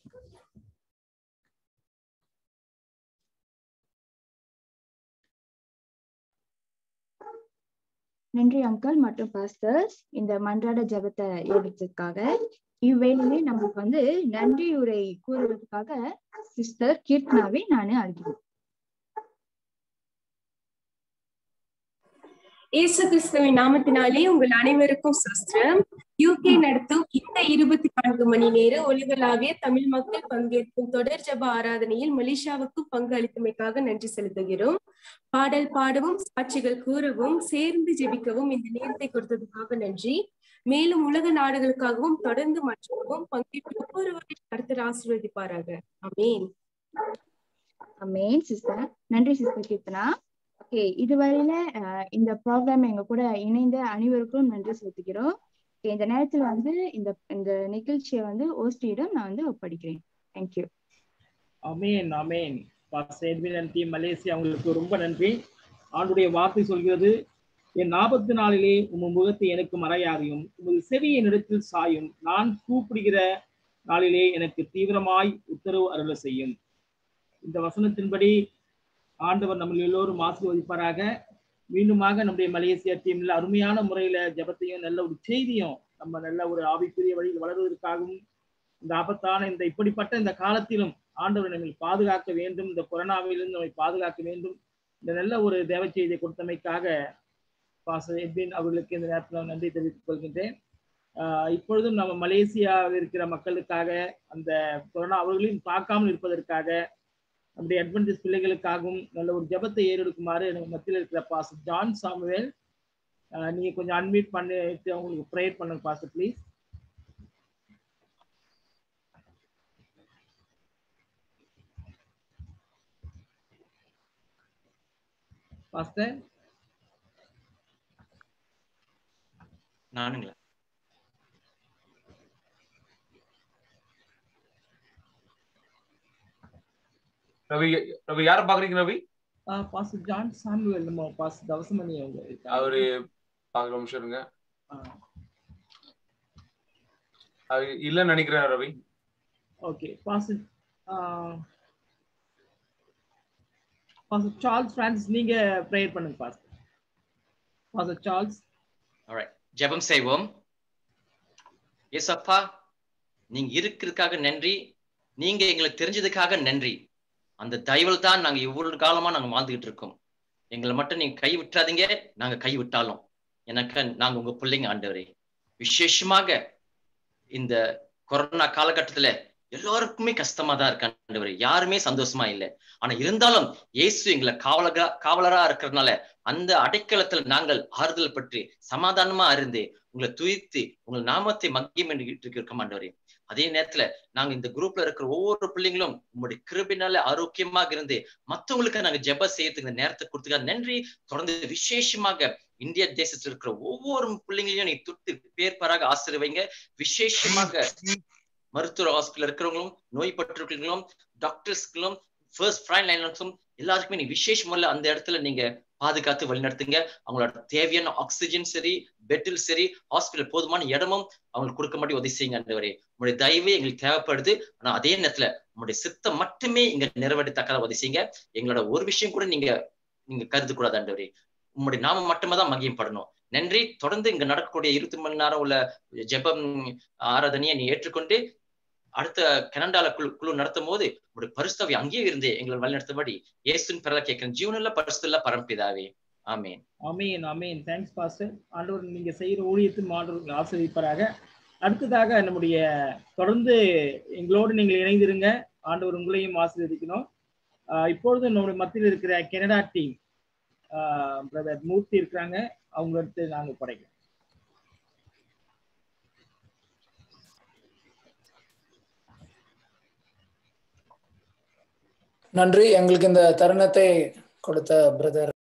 நன்றி அங்கிள் மற்றும் பாஸ்டர்ஸ் இந்த மன்றாட ஜபத்தை ஏற்றதுக்காக இவ்வேளையிலே நம்மளுக்கு வந்து நன்றியுரை கூறுவதற்காக சிஸ்டர் கீர்த்தனாவை நான் அழைக்கிறேன் இயேசு கிறிஸ்துவின் நாமத்தினாலே உங்கள் அனைவருக்கும் சஸ்திரம் யூகே நடத்தும் இந்த இருபத்தி நான்கு மணி நேர ஒளிகளாவிய தமிழ் மக்கள் பங்கேற்கும் தொடர் ஜப ஆராதனையில் மலேசியாவுக்கும் பங்கு அளித்தமைக்காக நன்றி செலுத்துகிறோம் பாடல் பாடவும் சாட்சிகள் கூறவும் சேர்ந்து ஜெபிக்கவும் இந்த நேரத்தை கொடுத்ததுக்காக நன்றி மேலும் உலக நாடுகளுக்காகவும் தொடர்ந்து மற்றவும் பங்கேற்கும் ஒவ்வொருவரையும் கருத்தர் ஆசீர்வதிப்பாராக அமேன் அமேன் சிஸ்டர் நன்றி சிஸ்டர் கீர்த்தனா ஓகே இதுவரையில இந்த ப்ரோக்ராம் எங்க கூட இணைந்த அனைவருக்கும் நன்றி செலுத்துகிறோம் இந்த நேரத்துல வந்து இந்த இந்த நிகழ்ச்சியை வந்து ஓஸ்டியிடம் நான் வந்து ஒப்படைக்கிறேன் தேங்க்யூ அமேன் அமேன் நன்றி மலேசியா உங்களுக்கு ரொம்ப நன்றி ஆண்டுடைய வார்த்தை சொல்கிறது என் ஆபத்து நாளிலே உம் முகத்தை எனக்கு மறையாதையும் உமது செவி என்னிடத்தில் சாயும் நான் கூப்பிடுகிற நாளிலே எனக்கு தீவிரமாய் உத்தரவு அருள செய்யும் இந்த வசனத்தின்படி ஆண்டவர் நம்ம எல்லோரும் ஆசீர்வதிப்பாராக மீண்டுமாக நம்முடைய மலேசியா டீம்ல அருமையான முறையில ஜெபத்தையும் நல்ல ஒரு செய்தியும் நம்ம நல்ல ஒரு ஆவிக்குரிய வழியில் வளர்வதற்காகவும் இந்த ஆபத்தான இந்த இப்படிப்பட்ட இந்த காலத்திலும் ஆண்டவர் நம்மை பாதுகாக்க வேண்டும் இந்த கொரோனாவிலிருந்து நம்மை பாதுகாக்க வேண்டும் இந்த நல்ல ஒரு தேவ செய்தியை கொடுத்தமைக்காக பாச எட்வின் அவர்களுக்கு இந்த நேரத்தில் நன்றி தெரிவித்துக் கொள்கின்றேன் ஆஹ் இப்பொழுதும் நம்ம மலேசியாவில் இருக்கிற மக்களுக்காக அந்த கொரோனா அவர்களையும் தாக்காமல் இருப்பதற்காக நம்முடைய அட்வென்டிஸ் பிள்ளைகளுக்காகவும் நல்ல ஒரு ஜெபத்தை ஏறெடுக்குமாறு நம்ம மத்தியில் இருக்கிற பாஸ் ஜான் சாமுவேல் ஆஹ் நீங்க கொஞ்சம் அன்மியூட் பண்ணிட்டு அவங்களுக்கு ப்ரேயர் பண்ணுங்க பாஸ் ப்ளீஸ் பாஸ்டர் நானுங்களா ரவி ரவி யார பாக்குறீங்க ரவி பாஸ் ஜான் சாமுவேல் நம்ம பாஸ் தவசமணி அவங்க இருக்காங்க. அவரு பாக்குற நிமிஷம் இருங்க ஆஹ் அவரு இல்லைன்னு நினைக்கிறேன் ரவி ஓகே பாஸ் பாஸ் சார்ல்ஸ் பிரான்சிஸ் நீங்க ப்ரேயர் பண்ணுங்க பாஸ் பாஸ் சார்ல்ஸ் Alright. ஜெபம் செய்வோம் ஏசப்பா நீங்க இருக்கிறதுக்காக நன்றி நீங்க எங்களுக்கு தெரிஞ்சதுக்காக நன்றி அந்த தயவில் தான் நாங்க இவ்வளவு காலமா நாங்க வாழ்ந்துகிட்டு இருக்கோம் எங்களை மட்டும் நீங்க கை விட்டுறாதீங்க நாங்க கை விட்டாலும் எனக்கு நாங்க உங்க பிள்ளைங்க ஆண்டவரே விசேஷமாக இந்த கொரோனா காலகட்டத்துல எல்லாருக்குமே கஷ்டமா தான் இருக்கு ஆண்டவரே யாருமே சந்தோஷமா இல்லை ஆனா இருந்தாலும் இயேசு எங்களை காவலகா காவலரா இருக்கிறதுனால அந்த அடைக்கலத்துல நாங்கள் ஆறுதல் பற்றி சமாதானமா இருந்து உங்களை துதித்து உங்கள் நாமத்தை மகிம் இருக்கோம் ஆண்டவரே அதே நேரத்துல நாங்க இந்த குரூப்ல இருக்கிற ஒவ்வொரு பிள்ளைங்களும் உங்களுடைய கிருபினால ஆரோக்கியமாக இருந்து மத்தவங்களுக்கு நாங்க ஜெப செய்யறதுக்கு இந்த நேரத்தை கொடுத்துக்க நன்றி தொடர்ந்து விசேஷமாக இந்திய தேசத்துல இருக்கிற ஒவ்வொரு பிள்ளைங்களையும் நீ துட்டு பேர் பாராக ஆசிரியவைங்க விசேஷமாக மருத்துவ ஹாஸ்பிட்டல் இருக்கிறவங்களும் நோய்பட்டிருக்கிறவங்களும் டாக்டர்ஸ்களும் ஃபர்ஸ்ட் ஃப்ரண்ட் லைனர்ஸும் எல்லாருக்குமே நீ விசேஷ முறையில் அந்த இடத்துல நீங்க பாதுகாத்து வழிநடத்துங்க அவங்களோட தேவையான ஆக்சிஜன் சரி பெட்டில் சரி ஹாஸ்பிட்டல் போதுமான இடமும் அவங்களுக்கு கொடுக்க மாட்டி உதவி செய்யுங்க ஆண்டவரே உங்களுடைய தயவே எங்களுக்கு தேவைப்படுது ஆனா அதே நேரத்துல உங்களுடைய சித்தம் மட்டுமே இங்க நிறைவேற்றத்தக்கதா உதவி செய்யுங்க எங்களோட ஒரு விஷயம் கூட நீங்க நீங்க கருது கூடாது ஆண்டவரே உங்களுடைய நாம மட்டுமே தான் மகியப்படணும் நன்றி தொடர்ந்து இங்க நடக்கக்கூடிய இருபத்தி மணி நேரம் உள்ள ஜெபம் ஆராதனையை நீ ஏற்றுக்கொண்டு அடுத்த கனடால குழு குழு நடத்தும் போது உங்களுடைய பரிசுத்தவை அங்கேயே இருந்து எங்களை வழிநடத்தபடி இயேசுன்னு பிறல கேட்கிறேன் ஜீவனில் பரிசுல பரம்பிதாவே ஆமேன் அமேன் அமேன் தேங்க்ஸ் பாஸ்டர் ஆண்டவர் நீங்க செய்யற ஊழியத்தின் ஆண்டவர் ஆசிரியப்பாராக அடுத்ததாக நம்முடைய தொடர்ந்து எங்களோடு நீங்கள் இணைந்திருங்க ஆண்டவர் உங்களையும் ஆசீர்வதிக்கணும் ஆஹ் இப்பொழுது நம்முடைய மத்தியில் இருக்கிற கனடா டீம் பிரதர் மூர்த்தி இருக்கிறாங்க அவங்களுக்கு நாங்கள் படைக்கிறோம் நன்றி எங்களுக்கு இந்த தருணத்தை கொடுத்த பிரதர்